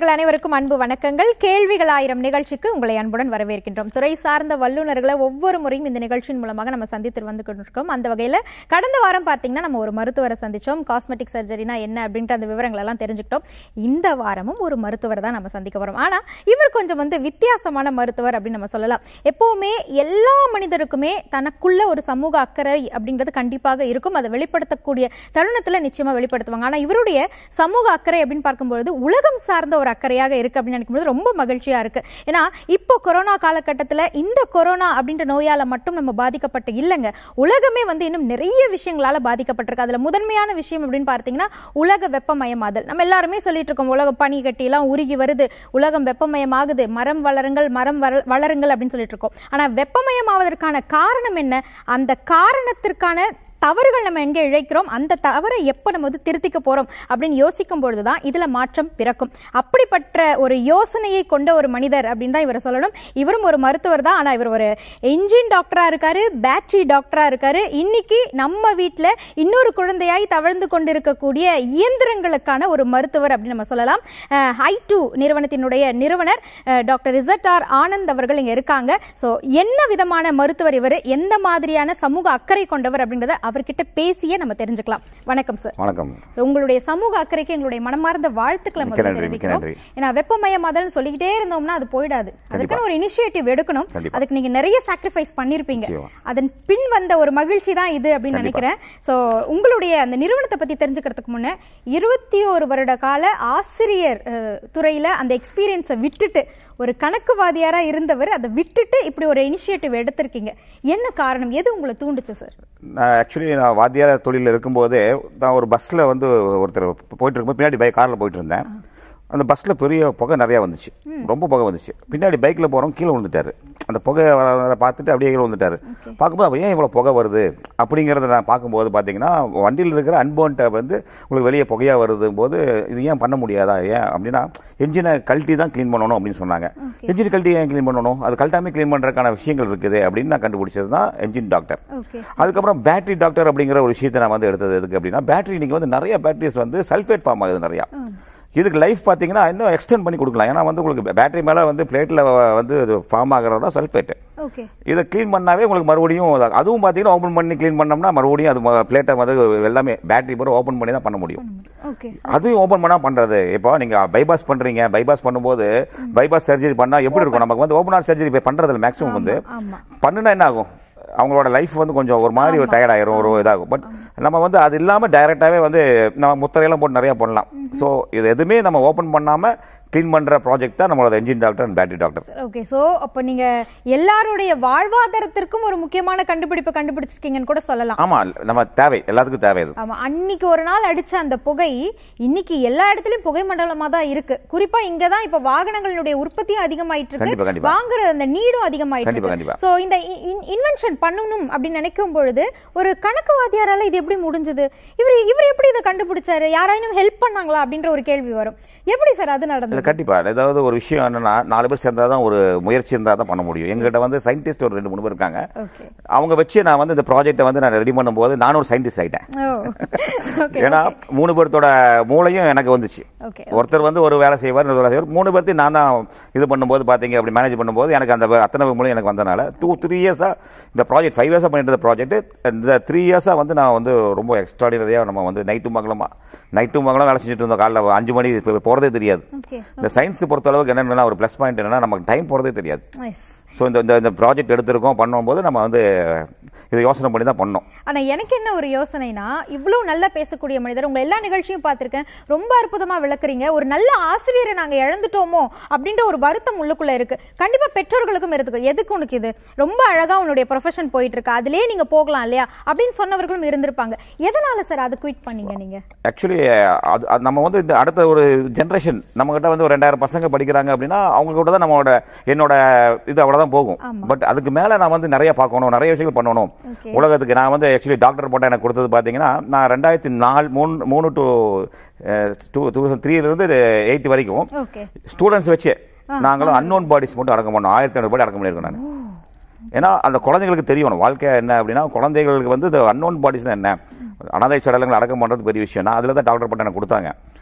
நேயர்கள் அனைவருக்கும் அன்பு வணக்கங்கள் கேள்விகள் ஆயிரம் நிகழ்ச்சிக்கு உங்களை அன்புடன் வரவேற்கின்றோம் துறை சார்ந்த வல்லுநர்களை ஒவ்வொரு முறையும் இந்த நிகழ்ச்சியின் மூலமாக நம்ம சந்தித்து வந்து கொண்டிருக்கோம் அந்த வகையில கடந்த வாரம் பார்த்தீங்கன்னா நம்ம ஒரு மருத்துவரை சந்திச்சோம் காஸ்மெட்டிக் சர்ஜரினா என்ன அப்படின்ட்டு அந்த விவரங்கள் எல்லாம் தெரிஞ்சுக்கிட்டோம் இந்த வாரமும் ஒரு மருத்துவர் தான் நம்ம சந்திக்க வரோம் ஆனா இவர் கொஞ்சம் வந்து வித்தியாசமான மருத்துவர் அப்படின்னு நம்ம சொல்லலாம் எப்பவுமே எல்லா மனிதருக்குமே தனக்குள்ள ஒரு சமூக அக்கறை அப்படிங்கிறது கண்டிப்பாக இருக்கும் அதை வெளிப்படுத்தக்கூடிய தருணத்துல நிச்சயமா வெளிப்படுத்துவாங்க ஆனா இவருடைய சமூக அக்கறை அப்படின்னு பார்க்கும்பொழுது உலகம் சார்ந்த ஒரு அக்கறையாக இருக்கு அப்படின்னு நினைக்கும்போது ரொம்ப மகிழ்ச்சியா இருக்கு ஏன்னா இப்போ கொரோனா காலகட்டத்துல இந்த கொரோனா அப்படின்ற நோயால மட்டும் நம்ம பாதிக்கப்பட்டு இல்லைங்க உலகமே வந்து இன்னும் நிறைய விஷயங்களால பாதிக்கப்பட்டிருக்கு அதுல முதன்மையான விஷயம் அப்படின்னு பார்த்தீங்கன்னா உலக வெப்பமயமாதல் நம்ம எல்லாருமே சொல்லிட்டு இருக்கோம் உலக பனி கட்டி எல்லாம் உருகி வருது உலகம் வெப்பமயமாகுது மரம் வளருங்கள் மரம் வள- வளருங்கள் அப்படின்னு சொல்லிட்டு இருக்கோம் ஆனா வெப்பமயமாவதற்கான காரணம் என்ன அந்த காரணத்திற்கான தவறுகள் நம்ம எங்க இழைக்கிறோம் அந்த தவறை எப்போ நம்ம வந்து திருத்திக்க போறோம் அப்படின்னு யோசிக்கும் பொழுதுதான் இதுல மாற்றம் பிறக்கும் அப்படிப்பட்ட ஒரு யோசனையை கொண்ட ஒரு மனிதர் அப்படின்னு தான் இவரை சொல்லணும் இவரும் ஒரு மருத்துவர் தான் ஆனா இவர் ஒரு என்ஜின் டாக்டரா இருக்காரு பேட்டரி டாக்டரா இருக்காரு இன்னைக்கு நம்ம வீட்ல இன்னொரு குழந்தையாய் தவழ்ந்து கொண்டிருக்கக்கூடிய இயந்திரங்களுக்கான ஒரு மருத்துவர் அப்படின்னு நம்ம சொல்லலாம் ஹை டூ நிறுவனத்தினுடைய நிறுவனர் uh, doctor Richard R Anand அவர்கள் இங்க இருக்காங்க சோ என்ன விதமான மருத்துவர் இவர் எந்த மாதிரியான சமூக அக்கறை கொண்டவர் அப்படின்றத அவர்கிட்ட பேசியே நம்ம தெரிஞ்சுக்கலாம் வணக்கம் சார் வணக்கம் So, உங்களுடைய சமூக அக்கறைக்கு எங்களுடைய மனமார்ந்த வாழ்த்துக்களை மிக்க முதல்ல நன்றி, மிக்க தெரிவிக்கிறோம் நன்றி. ஏன்னா வெப்பமயமாதல் சொல்லிக்கிட்டே இருந்தோம்னா அது போயிடாது அதுக்கான ஒரு இனிஷியேட்டிவ் எடுக்கணும் கண்டிப்பா. அதுக்கு நீங்க நிறைய சாக்ரிஃபைஸ் பண்ணிருப்பீங்க நிச்சயமா. அதன் பின் வந்த ஒரு மகிழ்ச்சி தான் இது அப்படின்னு கண்டிப்பா. நினைக்கிறேன் சோ உங்களுடைய அந்த நிறுவனத்தை பத்தி தெரிஞ்சுக்கிறதுக்கு முன்ன இருபத்தி ஒரு வருட கால ஆசிரியர் அஹ், துறையில அந்த எக்ஸ்பீரியன்ஸை விட்டுட்டு ஒரு கணக்குவாதியாரா இருந்தவர் அதை விட்டுட்டு இப்படி ஒரு இனிஷியேட்டிவ் எடுத்திருக்கீங்க என்ன காரணம் எது உங்களை தூண்டுச்சு சார் நான் ஆக்சுவலி நான் வாத்தியார் தொழிலில் இருக்கும்போதே நான் ஒரு பஸ்ஸில் வந்து ஒருத்தர் போயிட்டு இருக்கும்போது பின்னாடி பைக் காரில் போயிட்டு இருந்தேன் அந்த பஸ்ஸில் பெரிய புகை நிறையா வந்துச்சு ரொம்ப புகை வந்துச்சு பின்னாடி பைக்கில் போகிறோம் கீழே விழுந்துட்டாரு அந்த புகை வரதை பார்த்துட்டு அப்படியே கீழே விழுந்துட்டாரு பார்க்கும்போது அப்ப ஏன் இவ்வளோ புகை வருது அப்படிங்கிறத நான் பார்க்கும்போது பார்த்தீங்கன்னா வண்டியில் இருக்கிற அன்போன்ட்ட வந்து உங்களுக்கு வெளியே புகையாக வருது போது இது ஏன் பண்ண முடியாதா ஏன் அப்படின்னா என்ஜினை கழட்டி தான் க்ளீன் பண்ணணும் அப்படின்னு சொன்னாங்க என்ஜின் கழட்டி ஏன் க்ளீன் பண்ணணும் அது கழட்டாமே க்ளீன் பண்ணுறதுக்கான விஷயங்கள் இருக்குது அப்படின்னு நான் கண்டுபிடிச்சது தான் என்ஜின் டாக்டர் ஓகே அதுக்கப்புறம் பேட்டரி டாக்டர் அப்படிங்கிற ஒரு விஷயத்தை நான் வந்து எடுத்தது எதுக்கு அப்படின்னா பேட்டரி இன்னைக்கு வந்து நிறைய பேட்டரிஸ் வந்து சல்ஃபேட் ஃபார்ம் ஆகுது நிறையா இதுக்கு லைஃப் பார்த்தீங்கன்னா இன்னும் எக்ஸ்டெண்ட் பண்ணி கொடுக்கலாம் ஏன்னா வந்து உங்களுக்கு பேட்டரி மேலே வந்து பிளேட்டில் வந்து ஃபார்ம் ஆகிறது தான் சல்ஃபேட் ஓகே இதை க்ளீன் பண்ணாவே உங்களுக்கு மறுபடியும் அது- அதுவும் பார்த்தீங்கன்னா ஓப்பன் பண்ணி க்ளீன் பண்ணோம்னா மறுபடியும் அது பிளேட்டை வந்து எல்லாமே பேட்டரி பூரா ஓப்பன் பண்ணி தான் பண்ண முடியும் ஓகே அதுவும் ஓப்பன் பண்ணா பண்றது இப்போ நீங்க பைபாஸ் பண்றீங்க பைபாஸ் பண்ணும்போது பைபாஸ் சர்ஜரி பண்ணா எப்படி இருக்கும் நமக்கு வந்து ஓப்பன் ஹார்ட் சர்ஜரி இப்போ பண்றது இல்லை மேக்ஸிமம் வந்து ஆமா பண்ணுனா என்ன ஆகும் அவங்களோட லைஃப் வந்து கொஞ்சம் ஒரு மாதிரி ஒரு டயர்ட் ஆயிரும் ஒரு இதாகும் பட் நம்ம வந்து அது இல்லாம டைரக்டாவே வந்து நம்ம முத்திரையெல்லாம் போட்டு நிறைய பண்ணலாம் ஸோ இது எதுவுமே நம்ம ஓப்பன் பண்ணாம க்ளீன் பண்ற ப்ராஜெக்ட் தான் நம்மளோட engine doctor and battery doctor okay so அப்ப நீங்க எல்லாருடைய வாழ்வாதாரத்திற்கும் ஒரு முக்கியமான கண்டுபிடிப்பு கண்டுபிடிச்சிருக்கீங்கன்னு கூட சொல்லலாம் ஆமா நம்ம தேவை எல்லாத்துக்கும் தேவை இது ஆமா அன்னைக்கு ஒரு நாள் அடிச்ச அந்த புகை இன்னைக்கு எல்லா இடத்துலயும் புகை மண்டலமா தான் இருக்கு குறிப்பா இங்க தான் இப்ப வாகனங்களுடைய உற்பத்தியும் அதிகமாயிட்டு கண்டிப்பா, இருக்கு கண்டிப்பா. வாங்குற அந்த நீடும் அதிகமாயிட்டு கண்டிப்பா, இருக்கு கண்டிப்பா. சோ இந்த இன்வென்ஷன் பண்ணணும் அப்படின்னு நினைக்கும் பொழுது ஒரு கணக்குவாதியாரால இது எப்படி முடிஞ்சது இவர் இவர் எப்படி இதை கண்டுபிடிச்சாரு யாராயினும் ஹெல்ப் பண்ணாங்களா அப்படின்ற ஒரு கேள்வி வரும் எப்படி சார் அது இல்ல நடந்தது கண்டிப்பா ஏதாவது ஒரு விஷயம் என்னன்னா நாலு பேர் சேர்ந்தா தான் ஒரு முயற்சி இருந்தா தான் பண்ண முடியும் எங்ககிட்ட வந்து சயின்டிஸ்ட் ஒரு ரெண்டு மூணு பேர் இருக்காங்க ஓகே அவங்க வச்சு நான் வந்து இந்த ப்ராஜெக்ட்டை வந்து நான் ரெடி பண்ணும்போது நானும் ஒரு சயின்டிஸ்ட் ஆயிட்டேன் ஓ ஓகே ஏன்னா மூணு பேர்த்தோட மூளையும் எனக்கு வந்துச்சு ஓகே ஒருத்தர் வந்து ஒரு வேலை செய்வார் இன்னொரு வேலை செய்வார் மூணு பேர்த்தையும் நான் தான் இது பண்ணும்போது பாத்தீங்க அப்படி மேனேஜ் பண்ணும்போது எனக்கு அந்த அத்தனை மூலம் எனக்கு வந்தனால டூ த்ரீ இயர்ஸா இந்த ப்ராஜெக்ட் ஃபைவ் இயர்ஸா பண்ணிட்டு இருந்த ப்ராஜெக்ட் இந்த த்ரீ இயர்ஸா வந்து நான் வந்து ரொம்ப எக்ஸ்ட்ராடினரியா நம்ம வந்து நைட்டு மங்களமா நைட்டு மங்களம் வேலை செஞ்சுட்டு இருந்தோம் காலைல அஞ்சு மணி இப்ப போறதே தெரியாது ஓகே இந்த சயின்ஸ் பொறுத்த அளவுக்கு என்னன்னா ஒரு ப்ளஸ் பாயிண்ட் என்னன்னா நமக்கு டைம் போறதே தெரியாது நைஸ் ஸோ இந்த இந்த- இந்த ப்ராஜெக்ட் எடுத்திருக்கோம் பண்ணும்போது நம்ம வந்து இதை யோசனை பண்ணி தான் பண்ணோம் ஆனா எனக்கு என்ன ஒரு யோசனைனா இவ்வளவு நல்லா பேசக்கூடிய மனிதர் உங்க எல்லா நிகழ்ச்சியும் பார்த்திருக்கேன் ரொம்ப அற்புதமா விளக்குறீங்க ஒரு நல்ல ஆசிரியரை நாங்க இழந்துட்டோமோ அப்படின்ற ஒரு வருத்தம் உள்ளுக்குள்ள இருக்கு கண்டிப்பா பெற்றோர்களுக்கும் இருக்கு எதுக்கு உனக்கு இது ரொம்ப அழகா உன்னுடைய ப்ரொஃபஷன் போயிட்டு இருக்கு அதுலயே நீங்க போகலாம் இல்லையா அப்படின்னு சொன்னவர்களும் இருந்திருப்பாங்க எதனால சார் அது குவிட் பண்ணீங்க நீங்க ஆக்சுவலி அது அது நம்ம வந்து இந்த அடுத்த ஒரு ஜென்ரேஷன் நம்ம கிட்ட வந்து ஒரு ரெண்டாயிரம் பசங்க படிக்கிறாங்க அப்படின்னா அவங்க கூட தான் நம்மளோட என்னோட இது அவ்வளவுதான் போகும் ஆமா. பட் அதுக்கு மேல நான் வந்து நிறைய பார்க்கணும் நிறைய விஷயங்கள் பண்ணணும் Okay. உலகத்துக்கு நான் வந்து ஆக்சுவலி டாக்டர் போட்ட எனக்கு கொடுத்தது பாத்தீங்கன்னா நான் ரெண்டாயிரத்தி நாலு மூணு மூணு டு டூ தௌசண்ட் த்ரீல இருந்து எயிட் வரைக்கும் ஓகே ஸ்டூடெண்ட்ஸ் வச்சு நாங்களும் அன்னோன் பாடிஸ் மட்டும் அடக்கம் பண்ணோம் ஆயிரத்தி ஐநூறு பாடி அடக்கம் பண்ணியிருக்கோம் நான் ஏன்னா அந்த குழந்தைங்களுக்கு தெரியணும் வாழ்க்கை என்ன அப்படின்னா குழந்தைகளுக்கு வந்து இந்த அன்னோன் பாடிஸ்னா என்ன அனாதை சடலங்கள் அடக்கம் பண்றது பெரிய விஷயம் நான் அதுல தான் டாக்டர் பட்டம் எனக்கு கொடுத்தாங்க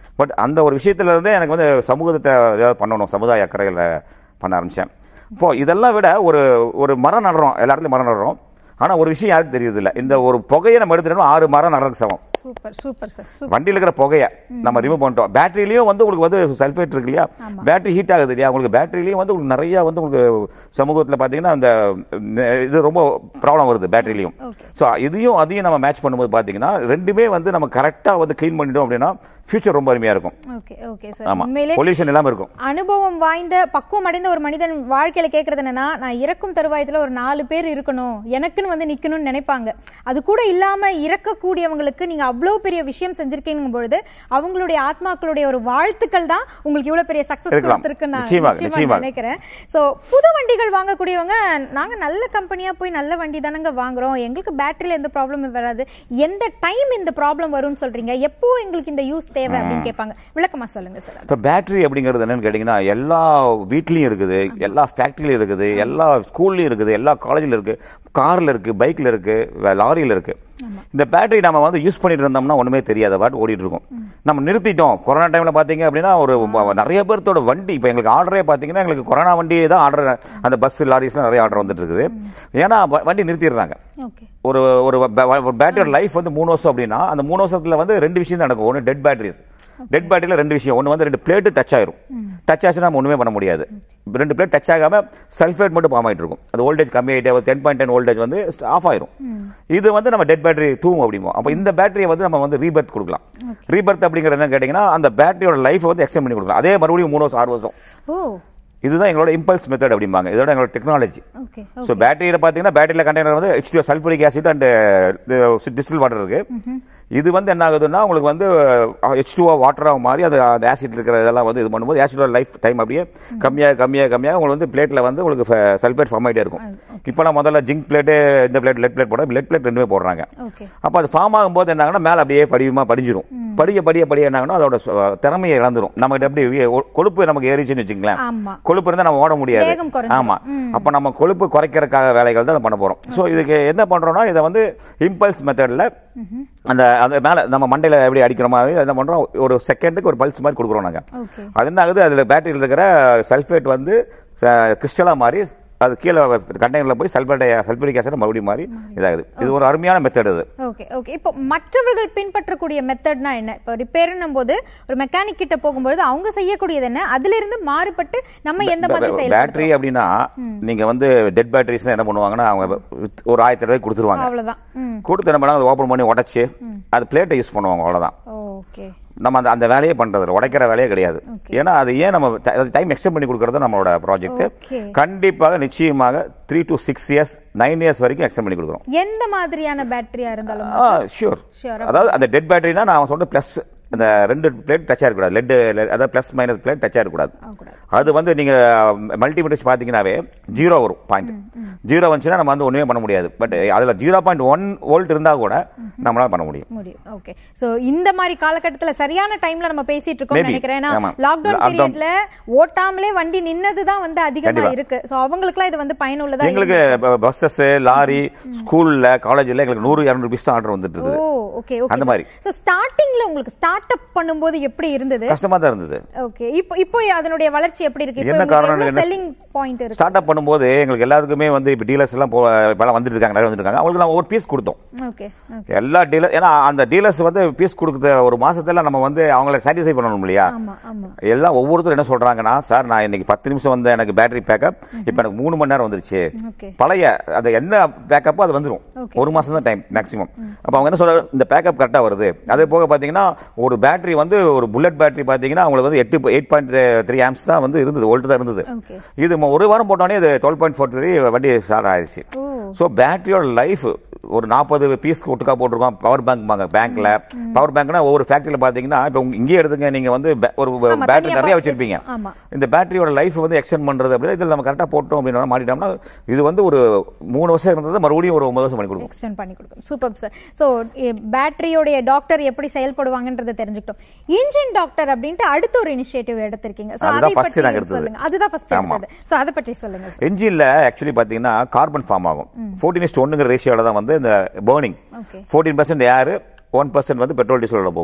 பட் அந்த ஒரு விஷயத்துல இருந்தே எனக்கு வந்து சமூகத்தை ஏதாவது பண்ணணும் சமுதாய அக்கறையில் பண்ண ஆரம்பிச்சேன் இப்போ இதெல்லாம் விட ஒரு ஒரு மரம் நடுறோம் எல்லா இடத்துலயும் மரம் நடுறோம் ஆனா ஒரு விஷயம் யாருக்கும் தெரியுது இல்ல இந்த ஒரு புகையை நம்ம எடுத்துட்டோம் ஆறு மரம் நடுறதுக்கு சமம் சூப்பர் சூப்பர் சார் சூப்பர் வண்டியில் இருக்கிற புகையை நம்ம ரிமூவ் பண்ணிட்டோம் பேட்டரியிலையும் வந்து உங்களுக்கு வந்து சல்ஃபேட் இருக்கு இல்லையா பேட்டரி ஹீட் ஆகுது இல்லையா உங்களுக்கு பேட்டரியிலையும் வந்து உங்களுக்கு நிறைய வந்து உங்களுக்கு சமூகத்தில் பார்த்தீங்கன்னா அந்த நெ- இது ரொம்ப ப்ராப்ளம் வருது பேட்டரியிலையும் ஓகே ஸோ இதையும் அதையும் நம்ம மேட்ச் பண்ணும்போது பார்த்தீங்கன்னா ரெண்டுமே வந்து நம்ம கரெக்டாக வந்து க்ளீன் பண்ணிட்டோம் அப்படின்னா ஃபியூச்சர் ரொம்ப அருமையாக இருக்கும் ஓகே ஓகே சார் ஆமா உண்மையிலே பொல்யூஷன் இல்லாமல் இருக்கும் அனுபவம் வாய்ந்த பக்குவம் அடைந்த ஒரு மனிதன் வாழ்க்கையில கேக்குறது என்னன்னா நான் இறக்கும் தருவாயத்துல ஒரு நாலு பேர் இருக்கணும் எனக்குன்னு வந்து நிக்கணும்னு நினைப்பாங்க அது கூட இல்லாம இறக்கக்கூடியவங்களுக்கு நீங்க அவ்வளவு பெரிய விஷயம் செஞ்சிருக்கீங்க பொழுது அவங்களுடைய ஆத்மாக்களுடைய ஒரு வாழ்த்துக்கள் தான் உங்களுக்கு இவ்வளவு பெரிய சக்சஸ் இருக்கலாம். கொடுத்துருக்குன்னு நான் நிச்சயமாக, நிச்சயமா நிச்சயமாக. நினைக்கிறேன் சோ புது வண்டிகள் வாங்கக்கூடியவங்க நாங்க நல்ல கம்பெனியா போய் நல்ல வண்டி தானங்க வாங்குறோம் எங்களுக்கு பேட்டரியில எந்த ப்ராப்ளமும் வராது எந்த டைம் இந்த ப்ராப்ளம் வரும்னு சொல்றீங்க எப்போ எங்களுக்கு இந்த யூஸ் தேவை அப்படின்னு கேட்பாங்க விளக்கமா சொல்லுங்க சார் இப்போ பேட்டரி அப்படிங்கிறது என்னன்னு கேட்டிங்கன்னா எல்லா வீட்லேயும் இருக்குது எல்லா ஃபேக்ட்ரிலையும் இருக்குது எல்லா ஸ்கூல்லையும் இருக்குது எல்லா காலேஜில் இருக்கு காரில் இருக்கு பைக்கில் இருக்கு லாரியில் இருக்கு இந்த பேட்டரி நம்ம வந்து யூஸ் பண்ணிட்டு இருந்தோம்னா ஒண்ணுமே தெரியாத பாட்டு ஓடிட்டு இருக்கும் நம்ம நிறுத்திட்டோம் கொரோனா டைம்ல பாத்தீங்க அப்படின்னா ஒரு ம- நிறைய பேர்த்தோட வண்டி இப்போ எங்களுக்கு ஆர்டரே பாத்தீங்கன்னா எங்களுக்கு கொரோனா வண்டி தான் ஆர்டர் அந்த பஸ் லாரிஸ்லாம் நிறைய ஆர்டர் வந்துட்டு இருக்குது ஏன்னா வ- வண்டி நிறுத்திடுறாங்க ஓகே ஒரு ஒரு பேட்டரியோட லைஃப் வந்து மூணு வருஷம் அப்படின்னா அந்த மூணு வருஷத்துல வந்து ரெண்டு விஷயம் தான் நடக்கும் ஒன்று டெட் பேட்டரிஸ் டெட் பேட்டரியில ரெண்டு விஷயம் ஒன்று வந்து ரெண்டு பிளேட்டு டச் ஆயிரும் டச் ஆச்சுன்னா நம்ம ஒண்ணுமே பண்ண முடியாது ரெண்டு பிளேட் டச் ஆகாம சல்ஃபேட் மட்டும் பாம் ஆயிட்டு இருக்கும் அது வோல்டேஜ் கம்மி ஆயிட்டே டென் பாயிண்ட் டென் வோல்டேஜ் வந்து ஆஃப் ஆயிரும் இது வந்து நம்ம டெட் பேட்டரி டூ அப்படிமோ அப்போ இந்த பேட்டரியை வந்து நம்ம வந்து ரீபர்த் கொடுக்கலாம் ரீபர்த் அப்படிங்கிறது என்ன கேட்டிங்கன்னா அந்த பேட்டரியோட லைஃப் வந்து எக்ஸ்டெண்ட் பண்ணி கொடுக்கலாம் அதே மறுபடியும் மூணு வருஷம் ஆறு வருஷம் ஓ இதுதான் எங்களோட இம்பல்ஸ் மெத்தட் அப்படிம்பாங்க இதோட எங்களோட டெக்னாலஜி ஓகே ஸோ பேட்டரியில் பார்த்தீங்கன்னா பேட்டரியில் கண்டெய்னர் வந்து H sulphuric acid and distil water இருக்கு இது வந்து என்ன ஆகுதுன்னா உங்களுக்கு வந்து ஹெச் டூ வாட்டராக மாறி அது அந்த ஆசிட் இருக்கிற இதெல்லாம் வந்து இது பண்ணும்போது ஆசிடோட லைஃப் டைம் அப்படியே கம்மியாக கம்மியாக கம்மியாக உங்களுக்கு வந்து பிளேட்டில் வந்து உங்களுக்கு சல்ஃபேட் ஃபார்ம் ஆகிட்டே இருக்கும் இப்போலாம் முதல்ல ஜிங்க் பிளேட்டு இந்த பிளேட் லெட் பிளேட் போட லெட் பிளேட் ரெண்டுமே போடுறாங்க ஓகே அப்போ அது ஃபார்ம் ஆகும்போது என்ன ஆகுனா மேலே அப்படியே படியுமா படிஞ்சிரும் படிய படிய படிய என்ன ஆகுனா அதோட ச- திறமையை இழந்துரும் நமக்கு எப்படி வி- கொழுப்பு நமக்கு ஏறிச்சுன்னு வச்சுங்களேன் ஆமா கொழுப்பு இருந்தா நம்ம ஓட முடியாது வேகம் குறைஞ்சிரும். ஆமா அப்ப நம்ம கொழுப்பு குறைக்கிறதுக்காக வேலைகள் தான் பண்ண போறோம் சோ இதுக்கு என்ன பண்றோம்னா இதை வந்து இம்பல்ஸ் மெத்தட்ல அந்த அந்த மேல நம்ம மண்டையில எப்படி அடிக்கிற மாதிரி என்ன பண்றோம் ஒரு செகண்டுக்கு ஒரு பல்ஸ் மாதிரி கொடுக்குறோம் நாங்க ஓகே அது என்ன ஆகுது அதுல பேட்டரியில் இருக்கிற சல்ஃபேட் வந்து கிறிஸ்டலா மாறி அது கீழே கண்டெய்னர்ல போய் சல்ஃபேட் சல்ஃபரிக் ஆசிட் மறுபடியும் மாறி இதாகுது இது ஒரு அருமையான மெத்தட் இது ஓகே ஓகே இப்போ மற்றவர்கள் பின்பற்றக்கூடிய மெத்தட்னா என்ன இப்போ ரிப்பேர்னும் போது ஒரு மெக்கானிக் கிட்ட போகும்போது அவங்க செய்யக்கூடியது என்ன அதுல இருந்து மாறுபட்டு நம்ம எந்த மாதிரி பேட்டரி செயல்படுறோம் அப்படின்னா நீங்க வந்து டெட் பேட்டரிஸ் என்ன பண்ணுவாங்கன்னா அவங்க ஒரு ஆயிரத்தி ரூபாய்க்கு கொடுத்துருவாங்க அவ்வளவுதான் ம் கொடுத்து என்ன பண்ணாங்க அதை ஓப்பன் பண்ணி உடைச்சு அது பிளேட்டை யூஸ் பண்ணுவாங்க அவ்வளவுதான் ஓகே நம்ம அந்த அந்த வேலையே பண்றது இல்ல. உடைக்கிற வேலையே கிடையாது ஏன்னா அது ஏன் நம்ம டைம் எக்ஸ்டெண்ட் பண்ணி கொடுக்கறது நம்மளோட ப்ராஜெக்ட் Okay. கண்டிப்பாக நிச்சயமாக three to six years nine years வரைக்கும் எக்ஸ்டெண்ட் பண்ணி கொடுக்குறோம் எந்த மாதிரியான பேட்டரியா இருந்தாலும் ஆ ஷூர் Sure. அதாவது அந்த டெட் பேட்டரினா நான் சொல்ற பிளஸ் அந்த ரெண்டு பிளேட் டச் ஆகக்கூடாது லெட் அதாவது பிளஸ் மைனஸ் பிளேட் டச் ஆகக்கூடாது ஆகக்கூடாது. அது வந்து நீங்க மல்டிமீட்டர்ஸ் பாத்தீங்கன்னாவே ஜீரோ வரும் பாயிண்ட் ஜீரோ வந்துச்சுன்னா நம்ம வந்து ஒண்ணுமே பண்ண முடியாது பட் அதுல ஜீரோ பாயிண்ட் ஒன் வோல்ட் இருந்தா கூட நம்மளால பண்ண முடியும் முடியும் ஓகே சோ இந்த மாதிரி காலகட்டத்துல சரியான டைம்ல நம்ம பேசிட்டு இருக்கோம் Maybe. நினைக்கிறேன் ஏன்னா ஆமா. Lockdown Lockdown. பீரியட்ல ஓட்டாமலே வண்டி நின்னதுதான் வந்து அதிகமா கண்டிப்பா. இருக்கு சோ அவங்களுக்குலாம் இது வந்து பயனுள்ளதா எங்களுக்கு பஸ்ஸஸ் லாரி ஸ்கூல்ல காலேஜ்ல எங்களுக்கு நூறு இரநூறு பீஸ் ஆர்டர் வந்துட்டு ஓ இருக்குது ஓகே ஓகே அந்த மாதிரி. சோ ஸ்டார்டிங்ல உங்களுக்கு ஸ்டார்ட் அப் பண்ணும்போது எப்படி இருந்தது கஷ்டமா தான் இருந்தது ஓகே இப்போ இப்போ அதனுடைய வளர்ச்சி எப்படி இருக்கு என்ன காரணம் என்ன- செல்லிங் பாயிண்ட் இருக்கு ஸ்டார்ட் அப் பண்ணும்போது எங்களுக்கு எல்லாத்துக்குமே வந்து இப்போ டீலர்ஸ் எல்லாம் போ- இப்பெல்லாம் வந்துட்டு இருக்காங்க நிறைய வந்துட்டு இருக்காங்க அவங்களுக்கு நான் ஒரு பீஸ் கொடுத்தோம் ஓகே ஓகே எல்லா டீலர் ஏன்னா அந்த டீலர்ஸ் வந்து பீஸ் கொடுத்த ஒரு மாசத்துல நம்ம வந்து அவங்கள சாட்டிஸ்ஃபை பண்ணணும் இல்லையா ஆமா ஆமா எல்லாம் ஒவ்வொருத்தரும் என்ன சொல்றாங்கன்னா சார் நான் இன்னைக்கு பத்து நிமிஷம் வந்து எனக்கு பேட்டரி பேக்கப் இப்போ எனக்கு மூணு மணி நேரம் வந்துருச்சு ஓகே பழைய அது என்ன பேக்கப்போ அது வந்துரும் Okay. ஒரு மாசம் தான் டைம் மேக்ஸிமம் அப்ப அவங்க என்ன சொல்றாங்க இந்த பேக்கப் கரெக்டா வருது அதே போக பாத்தீங்கன்னா ஒரு பேட்டரி வந்து ஒரு புல்லட் பேட்டரி பாத்தீங்கன்னா அவங்களுக்கு வந்து எட்டு எயிட் பாயிண்ட் த்ரீ ஆம்ஸ் தான் வந்து இருந்தது வோல்ட் தான் இருந்தது ஓகே இது ம- ஒரு வாரம் போட்டோன்னே இது டுவெல் பாயிண்ட் ஃபோர் த்ரீ வண்டி ஸ்டார்ட் ஆயிடுச்சு ஓ ஸோ பேட்டரியோட லைஃப் ஒரு நாற்பது பீஸ் ஒட்டுக்கா போட்டிருக்கோம் பவர் பேங்க் பாங்க பேங்க்ல பவர் பேங்க்னா ஒவ்வொரு ஃபேக்டரியில பாத்தீங்கன்னா இப்போ இங்கேயே எடுத்துங்க நீங்க வந்து ba- ஒரு ஆமா, பேட்டரி தனியா நிறைய box வச்சிருப்பீங்க ஆமா. இந்த பேட்டரியோட லைஃப் வந்து எக்ஸ்டெண்ட் பண்றது அப்படின்னா இதில் நம்ம கரெக்டாக போட்டோம் அப்படின்னா மாட்டிட்டோம்னா இது வந்து ஒரு மூணு வருஷம் இருந்தது மறுபடியும் ஒரு ஒன்பது வருஷம் பண்ணி கொடுக்கும் எக்ஸ்டெண்ட் பண்ணி கொடுக்கும் சூப்பர் சார் ஸோ பேட்டரியோடைய டாக்டர் எப்படி செயல்படுவாங்கன்றதை தெரிஞ்சுக்கிட்டோம் இன்ஜின் டாக்டர் அப்படின்ட்டு அடுத்த ஒரு இனிஷியேட்டிவ் எடுத்திருக்கீங்க ஸோ அதுதான் அதை first பற்றி நாங்க எடுத்தது. சொல்லுங்க அதுதான் ஃபர்ஸ்ட் ஆமா. எடுத்தது ஸோ அதை பற்றி சொல்லுங்க சார் என்ஜின்ல ஆக்சுவலி பாத்தீங்கன்னா கார்பன் ஃபார்ம் ஆகும் ஃபோர்டீன் இஸ்ட் ஒன்னுங்கிற ரேஷியோல தான் வந்து இந்த burning okay fourteen percent air one percent வந்து பெட்ரோல் டீசலோட போகும்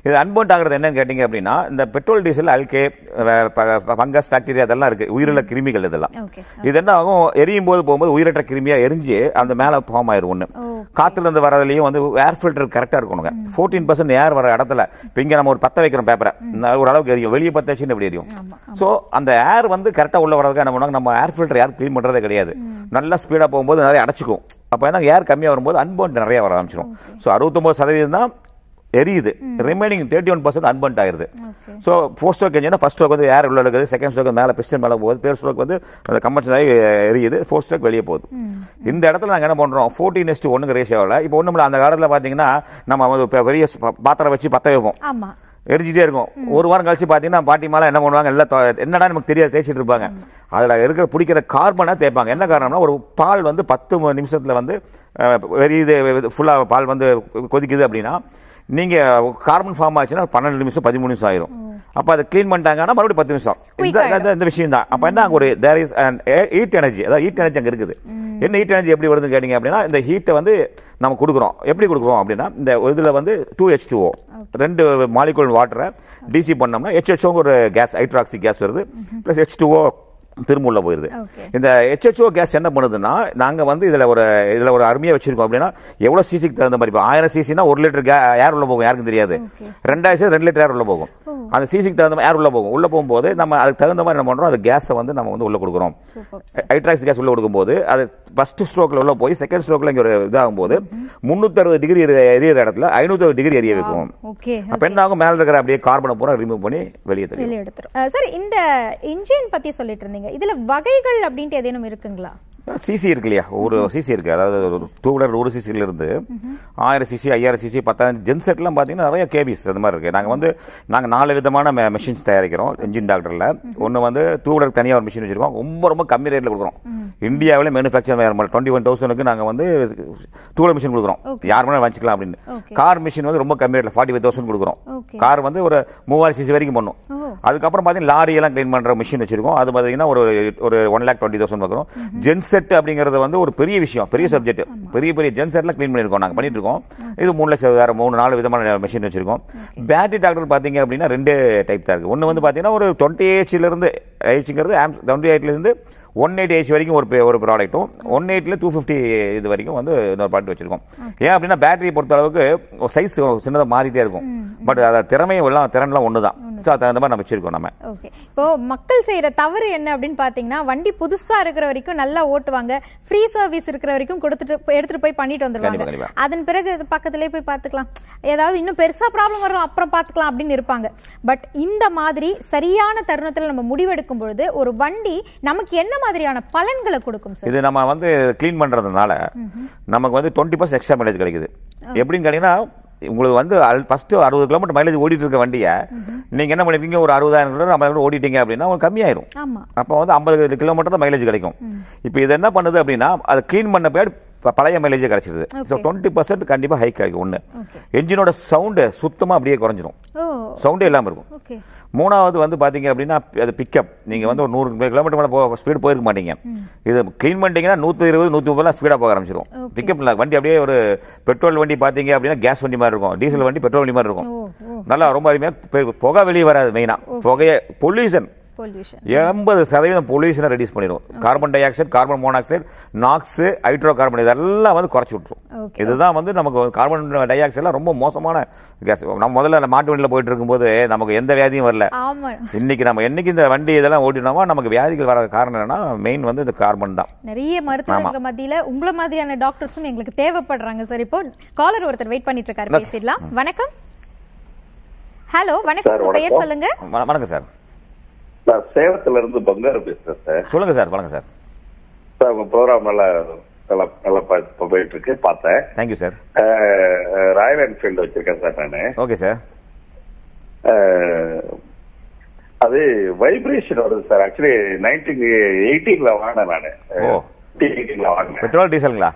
இது அன்பர்ன்ட் ஆகிறது என்னன்னு கேட்டீங்க அப்படின்னா இந்த petrol diesel algae fungus bacteria அதெல்லாம் இருக்கு உயிருள்ள கிருமிகள் இதெல்லாம் ஓகே இது என்ன ஆகும் எரியும் போது போகும்போது உயிரற்ற கிருமியா எரிஞ்சு அந்த மேல ஃபார்ம் ஆயிரும் ஒண்ணு காத்துல இருந்து வரதுலயும் வந்து ஏர் ஃபில்டர் கரெக்டா இருக்கணுங்க ஃபோர்டீன் பர்சன்ட் ஏர் வர இடத்துல இப்ப இங்க நம்ம ஒரு பத்த வைக்கிறோம் பேப்பரை ஒரு அளவுக்கு எரியும் வெளியே பத்த வச்சு எப்படி எரியும் ஆமா சோ அந்த ஏர் வந்து கரெக்டா உள்ள வரதுக்கு என்ன பண்ணுவாங்க நம்ம ஏர் ஃபில்டர் ஏர் க்ளீன் பண்றதே கிடையாது நல்லா ஸ்பீடா போகும்போது நிறைய அடைச்சிக்கும் அப்ப என்ன ஏர் கம்மியா வரும்போது அன்பர்ன்ட் நிறைய வர ஆரம்பிச்சிடும் ஸோ அறுபத்தொன்பது சதவீதம் தான் எரியுது remaining thirty one percent unburnt ஆயிருது ஓகே ஸோ ஃபோர்த் ஸ்ட்ரோக் என்ஜினா ஃபர்ஸ்ட் ஸ்ட்ரோக் வந்து ஏர் உள்ள இருக்குது செகண்ட் ஸ்ட்ரோக் மேலே பிஸ்டன் மேலே போகுது தேர்ட் ஸ்ட்ரோக் வந்து அந்த கம்பன்ஷன் ஆகி எரியுது ஃபோர்த் ஸ்ட்ரோக் வெளியே போகுது இந்த இடத்துல நாங்கள் என்ன பண்ணுறோம் ஃபோர்டீன் எஸ்ட் ஒன்றுங்க ரேஷியோவில் இப்போ ஒன்றும் அந்த காலத்தில் பார்த்தீங்கன்னா நம்ம வந்து இப்போ பெரிய ப- பாத்திரம் வச்சு பற்ற வைப்போம் ஆமா எரிஞ்சிட்டே இருக்கும் ஒரு வாரம் கழிச்சு பார்த்தீங்கன்னா பாட்டி மேலே என்ன பண்ணுவாங்க எல்லாம் தொ- என்னடா நமக்கு தெரியாது தேய்ச்சிட்டு இருப்பாங்க அதில் இருக்கிற பிடிக்கிற கார்பனை தேய்ப்பாங்க என்ன காரணம்னா ஒரு பால் வந்து பத்து ம- நிமிஷத்துல வந்து அஹ், வெறியுது ஃபுல்லாக பால் வந்து கொதிக்குது அப்படின்னா நீங்க கார்பன் ஃபார்ம் ஆச்சுன்னா பன்னெண்டு நிமிஷம் பதிமூணு நிமிஷம் ஆயிரும் அப்ப அதை க்ளீன் பண்ணிட்டாங்கன்னா மறுபடியும் பத்து நிமிஷம் இந்த ஆயிடும். இந்த- இந்த விஷயம் தான் அப்ப என்ன அங்க ஒரு தேர் இஸ் ஹீட் எனர்ஜி அதாவது ஹீட் எனர்ஜி அங்க இருக்குது என்ன ஹீட் எனர்ஜி எப்படி வருதுன்னு கேட்டீங்க அப்படின்னா இந்த ஹீட்டை வந்து நம்ம கொடுக்குறோம் எப்படி கொடுக்குறோம் அப்படின்னா இந்த இதுல வந்து டூ ஹெச் டூ ரெண்டு மாலிகுல் வாட்டரை டிசி பண்ணோம்னா ஹெச்ஹெச்ஓ ஒரு கேஸ் ஹைட்ராக்சி கேஸ் வருது பிளஸ் ஹெச் டூஓ திரும்ப உள்ள போயிருது ஓகே இந்த ஹெச்ஹெச்ஓ கேஸ் என்ன பண்ணுதுன்னா நாங்க வந்து இதுல ஒரு இதுல ஒரு அருமையா வச்சிருக்கோம் அப்படின்னா எவ்வளவு சிசிக்கு தகுந்த மாதிரி இப்போ ஆயிரம் சிசினா ஒரு லிட்டர் ஏர் உள்ள போகும் யாருக்கும் தெரியாது Okay. ரெண்டாயிரம் ரெண்டு லிட்டர் ஏர் உள்ள போகும் அந்த சிசிக்கு தகுந்த மாதிரி ஏர் உள்ள போகும் உள்ள போகும்போது நம்ம அதுக்கு தகுந்த மாதிரி என்ன பண்றோம் அந்த கேஸை வந்து நம்ம வந்து உள்ள கொடுக்குறோம் சூப்பர் ஹைட்ராக்ஸ் கேஸ் உள்ள கொடுக்கும்போது அது ஃபர்ஸ்ட் ஸ்ட்ரோக்ல உள்ள போய் செகண்ட் ஸ்ட்ரோக்ல இங்க ஒரு இதாகும் போது முன்னூத்தி அறுபது டிகிரி எரியிற இடத்துல ஐநூத்தி டிகிரி எரிய வைக்கும் ஓகே அப்ப என்ன ஆகும் மேல இருக்கிற அப்படியே கார்பனை பூரா ரிமூவ் பண்ணி வெளியே தெரியும் வெளியே எடுத்துரும் அஹ் சார் இந்த இன்ஜின் பத்தி சொல்லிட்டு இருந்தீங்க இதுல வகைகள் அப்படின்ட்டு ஏதேனும் இருக்குங்களா சிசி இருக்கு இல்லையா ஒரு சிசி இருக்கு அதாவது ஒரு டூ வீலர் ஒரு சிசில இருந்து ஆயிரம் சிசி ஐயாயிரம் சிசி பத்தாயிரம் ஜென்செட்லாம் பாத்தீங்கன்னா நிறைய கேபிஸ் அந்த மாதிரி இருக்கு நாங்க வந்து நாங்க நாலு விதமான மெஷின்ஸ் தயாரிக்கிறோம் என்ஜின் டாக்டர்ல ஒன்னு வந்து டூ வீலர் தனியா ஒரு மிஷின் வச்சிருக்கோம் ரொம்ப ரொம்ப கம்மி ரேட்ல கொடுக்குறோம் இந்தியாவில மேனுஃபேக்சர் டுவெண்ட்டி ஒன் தௌசண்ட்க்கு நாங்க வந்து டூ வீலர் மிஷின் கொடுக்குறோம் யார் வேணா வாங்கிக்கலாம் அப்படின்னு Okay. கார் மிஷின் வந்து ரொம்ப கம்மி ரேட்ல ஃபார்ட்டி ஃபைவ் தௌசண்ட் கொடுக்குறோம் ஓகே கார் வந்து ஒரு மூவாயிரம் சிசி வரைக்கும் பண்ணும் ஓ அதுக்கப்புறம் பாத்தீங்கன்னா லாரி எல்லாம் க்ளீன் பண்ற மிஷின் வச்சிருக்கோம் அது பாத்தீங்கன்னா ஒரு ஒரு ஒன் லேக் டுவெண்ட்டி தௌசண்ட் பார்க்குறோம் ஜென்செட் அப்படிங்கிறது வந்து ஒரு பெரிய விஷயம் பெரிய சப்ஜெக்ட் பெரிய பெரிய ஜென்செட்ல க்ளீன் பண்ணிருக்கோம் நாங்க பண்ணிட்டு இருக்கோம் இது மூணு லட்சம் வேற மூணு நாலு விதமான மிஷின் வச்சிருக்கோம் பேட்டரி டாக்டர் பாத்தீங்க அப்படின்னா ரெண்டு டைப் தான் இருக்கு ஒன்னு வந்து பாத்தீங்கன்னா ஒரு டுவெண்ட்டி ஏஹ்ல இருந்து ஏஹ்ங்கிறது டுவெண்ட்டி எயிட்ல இருந்து ஒன் எயிட் ஏஹ் வரைக்கும் ஒரு பே- ஒரு ப்ராடக்ட்டும் ஒன் எயிட்ல டூ ஃபிஃப்டி இது வரைக்கும் வந்து இன்னொரு ப்ராடக்ட் வச்சிருக்கோம் ஏன் அப்படின்னா பேட்டரி பொறுத்த அளவுக்கு சைஸ் சின்னதாக மாறிட்டே இருக்கும் பட் அதை திறமையும் எல்லாம் திறன்லாம் ஒன்று தான் ஸோ அது தகுந்த மாதிரி நம்ம வச்சிருக்கோம் நம்ம ஓகே இப்போ மக்கள் செய்யற தவறு என்ன அப்படின்னு பாத்தீங்கன்னா வண்டி புதுசா இருக்கிற வரைக்கும் நல்லா ஓட்டுவாங்க ஃப்ரீ சர்வீஸ் இருக்கிற வரைக்கும் கொடுத்துட்டு போய்- எடுத்துட்டு போய் பண்ணிட்டு கண்டிப்பா, வந்துருவாங்க கண்டிப்பா. அதன் பிறகு இது பக்கத்திலே போய் பார்த்துக்கலாம் ஏதாவது இன்னும் பெருசா ப்ராப்ளம் வரும் அப்புறம் பார்த்துக்கலாம் அப்படின்னு இருப்பாங்க பட் இந்த மாதிரி சரியான தருணத்துல நம்ம முடிவெடுக்கும் பொழுது ஒரு வண்டி நமக்கு என்ன மாதிரியான பலன்களை கொடுக்கும் சார் இது நம்ம வந்து க்ளீன் பண்றதுனால நமக்கு வந்து டுவெண்ட்டி பர்சன்ட் எக்ஸ்ட்ரா மைலேஜ் கிடைக்குது எப்படின்னு கேட்டீங்கன்னா உங்களுக்கு வந்து ஃபர்ஸ்ட் அறுபது கிலோமீட்டர் மைலேஜ் ஓடிட்டு இருக்க வண்டியை நீங்க என்ன பண்ணிருக்கீங்க ஒரு அறுபதாயிரம் கிலோமீட்டர் ஐம்பதாயிரம் ஓடிட்டீங்க அப்படின்னா உங்களுக்கு கம்மியாயிரும் ஆமா அப்போ வந்து ஐம்பது கிலோமீட்டர் தான் மைலேஜ் கிடைக்கும் இப்போ இது என்ன பண்ணுது அப்படின்னா அதை க்ளீன் பண்ண பேர் பழைய மைலேஜ் கிடைச்சிருது ஸோ டுவெண்ட்டி பர்சன்ட் கண்டிப்பா ஹைக் கிடைக்கும் ஒன்று ஓகே என்ஜினோட சவுண்டு சுத்தமா அப்படியே குறைஞ்சிரும் ஓ சவுண்டே இல்லாம இருக்கும் ஓகே மூணாவது வந்து பாத்தீங்க அப்படின்னா அது பிக்கப் நீங்க வந்து ஒரு நூறு கிலோமீட்டர் மேல போ ஸ்பீடு போயிருக்க மாட்டீங்க இது க்ளீன் பண்ணிட்டீங்கன்னா நூத்தி இருபது நூத்தி முப்பதுலாம் ஸ்பீடா போக ஆரம்பிச்சிடும் Okay. பிக்கப் இல்லை வண்டி அப்படியே ஒரு பெட்ரோல் வண்டி பாத்தீங்க அப்படின்னா கேஸ் வண்டி மாதிரி இருக்கும் டீசல் வண்டி பெட்ரோல் வண்டி மாதிரி இருக்கும் ஓ ஓ நல்லா ரொம்ப அருமையா பெ- புகை வெளியே வராது மெயினா புகைய பொல்யூஷன் பொல்யூஷன் எண்பது சதவீதம் பொல்யூஷனை ரெடியூஸ் பண்ணிடும் carbon dioxide carbon monoxide NOx hydrocarbon இதெல்லாம் வந்து குறைச்சி விட்டுரும் ஓகே இதுதான் வந்து நமக்கு கார்பன் டை ஆக்சைடுலாம் ரொம்ப மோசமான கேஸ் நம்ம முதல்ல மாட்டு வண்டியில் போயிட்டு இருக்கும்போது நமக்கு எந்த வியாதியும் வரல ஆமா இன்னைக்கு நம்ம என்னைக்கு இந்த வண்டி இதெல்லாம் ஓட்டினோமோ நமக்கு வியாதிகள் வர காரணம் என்னன்னா மெயின் வந்து இந்த கார்பன் தான் நிறைய மருத்துவர்கள் மத்தியில உங்கள மாதிரியான டாக்டர்ஸும் எங்களுக்கு தேவைப்படுறாங்க சார் இப்போ காலர் ஒருத்தர் வெயிட் பண்ணிட்டு இருக்காரு பேசிடலாம் வணக்கம் ஹலோ வணக்கம் சார், உங்க பெயர் வணக்கம். சொல்லுங்க வண- வணக்கம் சார் நான் சேலத்துல இருந்து பங்காரு பேசுறேன் சார் சொல்லுங்க சார் வணக்கம் சார் சார் உங்க ப்ரோக்ராம் நல்லா நல்லா நல்லா பா- இப்ப போயிட்டு இருக்கு பார்த்தேன் thank you sir uh, Royal Enfield வச்சிருக்கேன் சார் நானு ஓகே சார் அஹ், அது வைப்ரேஷன் வருது சார் ஆக்சுவலி நைன்டீன் எயிட்டீன்ல வாங்கினேன் நானு ஓ. எயிட்டீன்ல வாங்கினேன் பெட்ரோல் டீசலுங்களா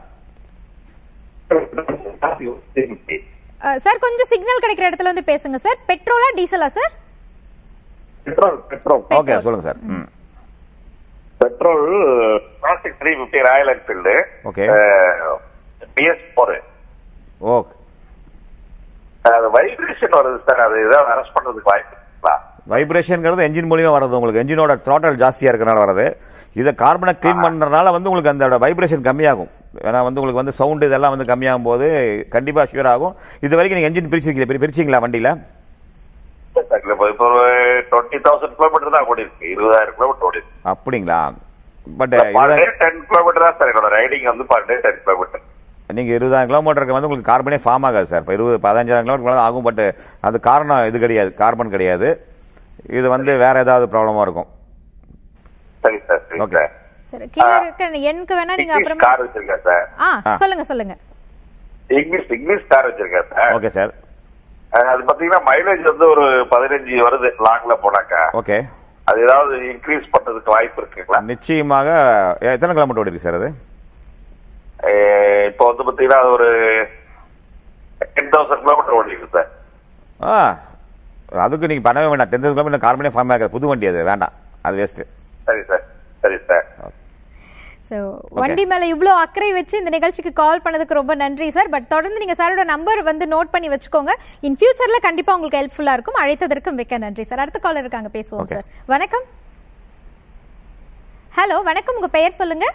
அஹ், சார் கொஞ்சம் சிக்னல் கிடைக்கிற இடத்துல வந்து பேசுங்க சார் பெட்ரோலா டீசலா சார் பெட்ரோல் பெட்ரோல் ஓகே சொல்லுங்க sir hmm petrol plastic three fifty Royal Enfield Okay. BS four okay அது வைப்ரேஷன் வைப்ரேஷன் வருது சார் அது ஏதாவது அரெஸ்ட் பண்றதுக்கு வாய்ப்பு இருக்குங்களா வைப்ரேஷன்ங்கிறது என்ஜின் மூலியமா வர்றது உங்களுக்கு என்ஜினோட த்ராட்டல் ஜாஸ்தியா இருக்கறனால வர்றது இதை கார்பனை க்ளீன் பண்றதுனால வந்து உங்களுக்கு அந்த வைப்ரேஷன் கம்மியாகும் ஏன்னா வந்து உங்களுக்கு வந்து சவுண்ட் இதெல்லாம் வந்து கம்மியாகும் போது கண்டிப்பா ஷூர் ஆகும் இது வரைக்கும் நீங்க என்ஜின் பிரிச்சிருக்கீங்க பிரி- பிரிச்சீங்களா வண்டியில சார் இப்போ இப்போ ஒரு டுவெண்ட்டி தௌசண்ட் கிலோமீட்டர் தான் ஓடி இருக்கு இருபதாயிரம் கிலோமீட்டர் ஓடி இருக்கு அப்படிங்களா but per day ten kilometre தான் சார் என்னோட ரைடிங் வந்து பர் டே டென் கிலோமீட்டர் நீங்க இருபதாயிரம் கிலோமீட்டருக்கு வந்து உங்களுக்கு கார்பனே ஃபார்ம் ஆகாது சார் இப்போ இருபது பதினஞ்சாயிரம் கிலோமீட்டர் ஆகும் பட் அது காரணம் இது கிடையாது கார்பன் கிடையாது இது வந்து வேற ஏதாவது ப்ராப்ளமா இருக்கும் சரி சார் சரி Okay. சார் சரி கீழே இருக்க எண்ணுக்கு வேணா நீங்க இங்கிலீஷ் அப்புறமா கார் வச்சிருக்கேன் சார் ஆ ஆ. சொல்லுங்க சொல்லுங்க இங்கிலீஷ் இங்கிலீஷ் கார் வச்சிருக்கேன் சார் ஓகே சார் அஹ் அது பாத்தீங்கன்னா மைலேஜ் வந்து ஒரு பதினஞ்சு வருது லாங்ல போனாக்கா ஓகே அது ஏதாவது இன்க்ரீஸ் பண்றதுக்கு வாய்ப்பு இருக்குங்களா நிச்சயமாக எத்தனை கிலோமீட்டர் ஓடி இருக்கு சார் அது அஹ் இப்போ வந்து பாத்தீங்கன்னா அது ஒரு டென் தௌசண்ட் கிலோமீட்டர் ஓடி இருக்கு சார் ஆ அதுக்கு நீங்க பண்ணவே வேண்டாம் டென் கிலோமீட்டர் கார்பனே ஃபார்ம் ஆகாது புது வண்டி அது வேண்டாம் அது வேஸ்ட் சரி சார் சரி சார் சோ வண்டி மேல இவ்ளோ அக்கறை வச்சு இந்த நிகழ்ச்சிக்கு கால் பண்ணதுக்கு ரொம்ப நன்றி சார் பட் தொடர்ந்து நீங்க சாரோட நம்பர் வந்து நோட் பண்ணி வச்சுக்கோங்க இன் ஃபியூச்சர்ல கண்டிப்பா உங்களுக்கு ஹெல்ப்ஃபுல்லா இருக்கும் அழைத்ததற்கு மிக்க நன்றி சார் அடுத்த காலர் இருக்காங்க பேசுவோம் Okay. சார் வணக்கம் ஹலோ வணக்கம் உங்க பெயர் சொல்லுங்க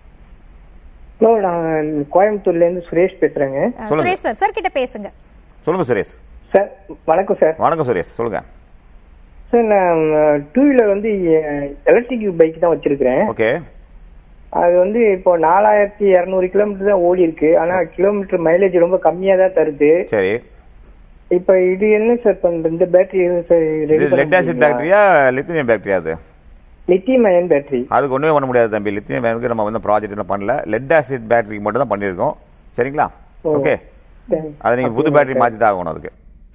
ஹலோ நான் கோயம்புத்தூர்ல இருந்து சுரேஷ் பேசுறேங்க அஹ், சொல்லுங்க. சுரேஷ் சார் சார் கிட்ட பேசுங்க சொல்லுங்க சுரேஷ் சார் வணக்கம் சார் வணக்கம் சுரேஷ் சொல்லுங்க சார் நான் டூ வீலர் வந்து எலக்ட்ரிக் பைக் தான் வச்சிருக்கிறேன் ஓகே அது வந்து இப்போ நாலாயிரத்தி இரநூறு கிலோமீட்டர் தான் ஓடி இருக்கு ஆனா கிலோமீட்டர் மைலேஜ் ரொம்ப கம்மியா தான் தருது சரி இப்போ இது என்ன சார் பண்றது இந்த பேட்டரி சார் இது லெட் ஆசிட் பேக்டரியா லித்தியம் பேக்டரியா அது லித்தியம் அயன் பேட்டரி அதுக்கு ஒண்ணுமே பண்ண முடியாது தம்பி லித்தியம் பேங்க்கு நம்ம வந்து ப்ராஜெக்ட் எல்லாம் பண்ணல லெட் ஆசிட் பேட்டரிக்கு மட்டும் தான் பண்ணியிருக்கோம் சரிங்களா ஓ. ஓகே அதை நீங்க புது பேட்டரி மாத்தி தான் ஆகணும் அதுக்கு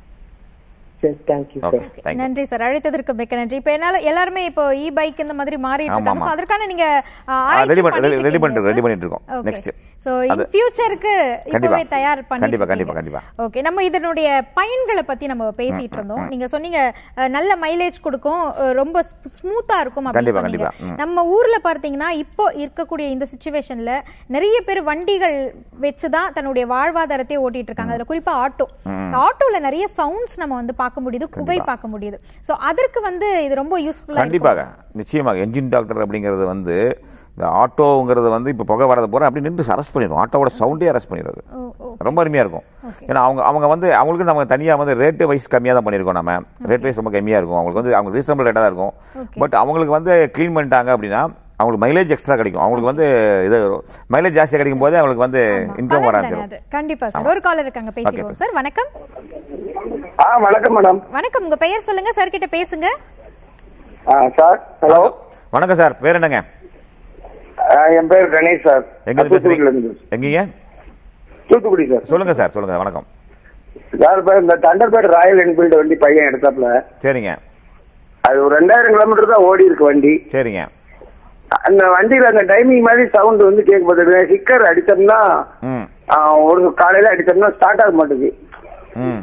சரி தேங்க்யூ ஓகே சார் தேங்க்யூ நன்றி சார் அழைத்ததற்கு மிக்க நன்றி இப்ப என்னால எல்லாருமே இப்போ இ பைக் இந்த மாதிரி மாறிட்டு ஆமா, இருக்காங்க ஆமா. So, அதற்கான நீங்க ரெடி பண்ணி ரெடி பண்ணிட்டு ரெடி பண்ணிட்டு இருக்கோம் நெக்ஸ்ட் சோ இன் அது- ஃபியூச்சருக்கு கண்டிப்பா. இப்பவே தயார் பண்ணி கண்டிப்பா, கண்டிப்பா, கண்டிப்பா. ஓகே நம்ம இதனுடைய பயன்களை பத்தி நம்ம பேசிட்டு இருந்தோம் நீங்க சொன்னீங்க அஹ், நல்ல மைலேஜ் கொடுக்கும் அஹ், ரொம்ப ஸ்மூத்தா இருக்கும் அப்படின்னு கண்டிப்பா, சொன்னீங்க கண்டிப்பா. ம். நம்ம ஊர்ல பார்த்தீங்கன்னா இப்போ இருக்கக்கூடிய இந்த சுச்சுவேஷன்ல நிறைய பேர் வண்டிகள் வச்சுதான் தன்னுடைய வாழ்வாதாரத்தை ஓட்டிட்டு இருக்காங்க அதுல குறிப்பா ஆட்டோ ஆட்டோல நிறைய சவுண்ட்ஸ் நம்ம வந்து பார்க்க முடியுது புகை பார்க்க முடியுது சோ அதற்கு வந்து இது ரொம்ப யூஸ்ஃபுல்லா கண்டிப்பாக நிச்சயமாக என்ஜின் டாக்டர் அப்படிங்கிறது வந்து இந்த ஆட்டோங்கிறது வந்து இப்போ புகை வரது போற அப்படி நின்று அரெஸ்ட் பண்ணிடும் ஆட்டோவோட சவுண்டே அரெஸ்ட் பண்ணிடுறது ரொம்ப அருமையா இருக்கும் ஏன்னா அவங்க அவங்க வந்து அவங்களுக்கு நம்ம தனியா வந்து ரேட்டு வைஸ் கம்மியா தான் பண்ணியிருக்கோம் நம்ம ரேட் வைஸ் ரொம்ப கம்மியா இருக்கும் அவங்களுக்கு வந்து அவங்க ரீசனபிள் ரேட்டாக தான் இருக்கும் பட் அவங்களுக்கு வந்து க்ளீன் பண்ணிட்டாங்க அப்படின்னா அவங்களுக்கு மைலேஜ் எக்ஸ்ட்ரா கிடைக்கும் அவங்களுக்கு வந்து இது மைலேஜ் ஜாஸ்தியாக கிடைக்கும் போதே அவங்களுக்கு வந்து இன்கம் வர பலன் தானே அது. கண்டிப்பா சார் ஒரு காலர் இருக்காங்க பேசிடுவோம் சார் வணக்கம் ஆ வணக்கம் மேடம் வணக்கம் உங்க பெயர் சொல்லுங்க சார் கிட்ட பேசுங்க ஆ சார் ஹலோ வணக்கம் சார் பேர் என்னங்க ஆ, என் பேர் கணேஷ் சார் எங்க இருந்து தூத்துக்குடியில பேசுறீங்க இருந்து எங்கீங்க தூத்துக்குடி சார் சொல்லுங்க சார் சொல்லுங்க வணக்கம் சார் இப்ப இந்த தண்டர்பேட் ராயல் என்ஃபீல்டு வண்டி பையன் எடுத்தாப்ல சரிங்க அது ஒரு ரெண்டாயிரம் கிலோமீட்டர் தான் ஓடி இருக்கு வண்டி சரிங்க அந்த வண்டியில அந்த டைமிங் மாதிரி சவுண்ட் வந்து கேட்கப்படுது ஸ்டிக்கர் அடிச்சோம்னா ம் ஆ, ஒரு காலையில அடிச்சோம்னா ஸ்டார்ட் ஆக மாட்டேங்குது ம்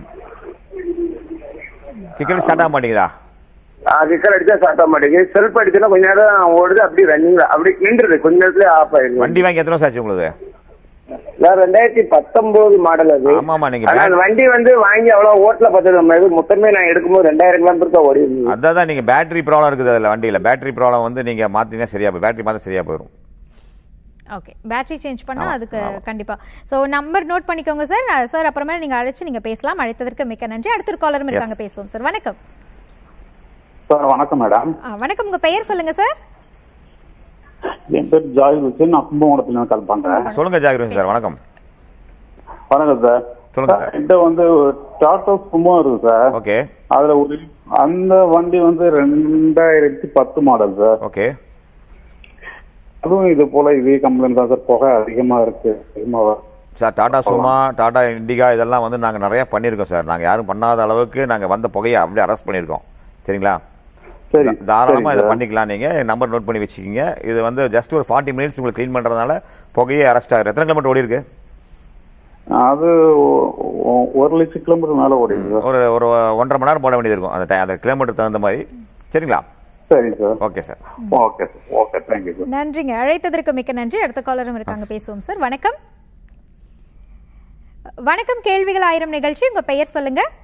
கிக்கெட் ஸ்டார்ட் ஆக மாட்டேங்குதா ஸ்டிக்கர் அடிச்சா ஸ்டார்ட் ஆக மாட்டேங்குது செல்ஃப் அடிச்சா கொஞ்ச நேரம் ஓடுது அப்படி ரன்னிங் அப்படி நின்றுது கொஞ்ச நேரத்துல ஆஃப் ஆயிடுது வண்டி வாங்கி எத்தனை வருஷம் ஆச்சு உங்களுக்கு சார் ரெண்டாயிரத்தி பத்தொன்பது மாடல் அது ஆமா, ஆமா, நீங்க ஆனா back- அந்த வண்டி வந்து வாங்கி அவ்வளவு ஓட்டல பார்த்தது நம்ம இது மொத்தமே நான் எடுக்கும்போது ரெண்டாயிரம் கிலோமீட்டர் தான் ஓடி இருந்தது அதான் நீங்க பேட்டரி ப்ராப்ளம் இருக்குது அதுல வண்டியில பேட்டரி ப்ராப்ளம் வந்து நீங்க மாத்தினா சரியா போய் பேட்டரி மாத்த சரியா போயிடும் ஓகே பேட்டரி சேஞ்ச் பண்ணா ஆமா, அதுக்கு ஆமா. கண்டிப்பா சோ நம்பர் நோட் பண்ணிக்கோங்க சார் சார் அப்புறமே நீங்க அழைச்சு நீங்க பேசலாம் அழைத்ததற்கு மிக்க நன்றி அடுத்த காலரும் இருக்காங்க பேசுவோம் சார் வணக்கம் சார் வணக்கம் மேடம் ஆ, வணக்கம் உங்க பெயர் சொல்லுங்க சார் என் பேர் ஜாய் ஹுசேன் நான் கும்பகோணத்துல கால் பண்றேன் சொல்லுங்க ஜாகிரன் சார் வணக்கம் வணக்கம் சார் சொல்லுங்க சார் சார். என்கிட்ட வந்து டாடா சுமோ இருக்கு சார் ஓகே அதுல ஒரு அந்த வண்டி வந்து ரெண்டாயிரத்தி பத்து மாடல் சார் ஓகே அதுவும் இது போல இதே கம்ப்ளைண்ட் தான் சார் புகை அதிகமா இருக்கு அதிகமா வரும். Sir Tata Sumo Tata Indica இதெல்லாம் வந்து நாங்க நிறைய பண்ணியிருக்கோம் சார் நாங்க யாரும் பண்ணாத அளவுக்கு நாங்க வந்த புகையை அப்படியே அரெஸ்ட் பண்ணியிருக்கோம் சரிங்களா சரி தா- தாராளமா சரி இதை சார். பண்ணிக்கலாம் நீங்க நம்பர் நோட் பண்ணி வச்சுக்கோங்க இது வந்து ஜஸ்ட் ஒரு ஃபார்ட்டி மினிட்ஸ் உங்களுக்கு க்ளீன் பண்றதுனால புகையே அரெஸ்ட் ஆகுது எத்தனை கிலோமீட்டர் ஓடி இருக்கு அது ஒ- ஒ- ஒரு லட்சம் கிலோமீட்டர் மேல ஓடிடுது சார் ஒரு ஒரு ஒன்றரை மணி நேரம் போட வேண்டியது இருக்கும் அந்த ti- அந்த கிலோமீட்டர் தகுந்த மாதிரி சரிங்களா சரி sir okay sir okay sir okay thank you sir நன்றிங்க அழைத்ததற்கு மிக்க நன்றி அடுத்த காலரும் இருக்காங்க பேசுவோம் சார் வணக்கம் வணக்கம் கேள்விகள் ஆயிரம் நிகழ்ச்சி உங்க பெயர் சொல்லுங்க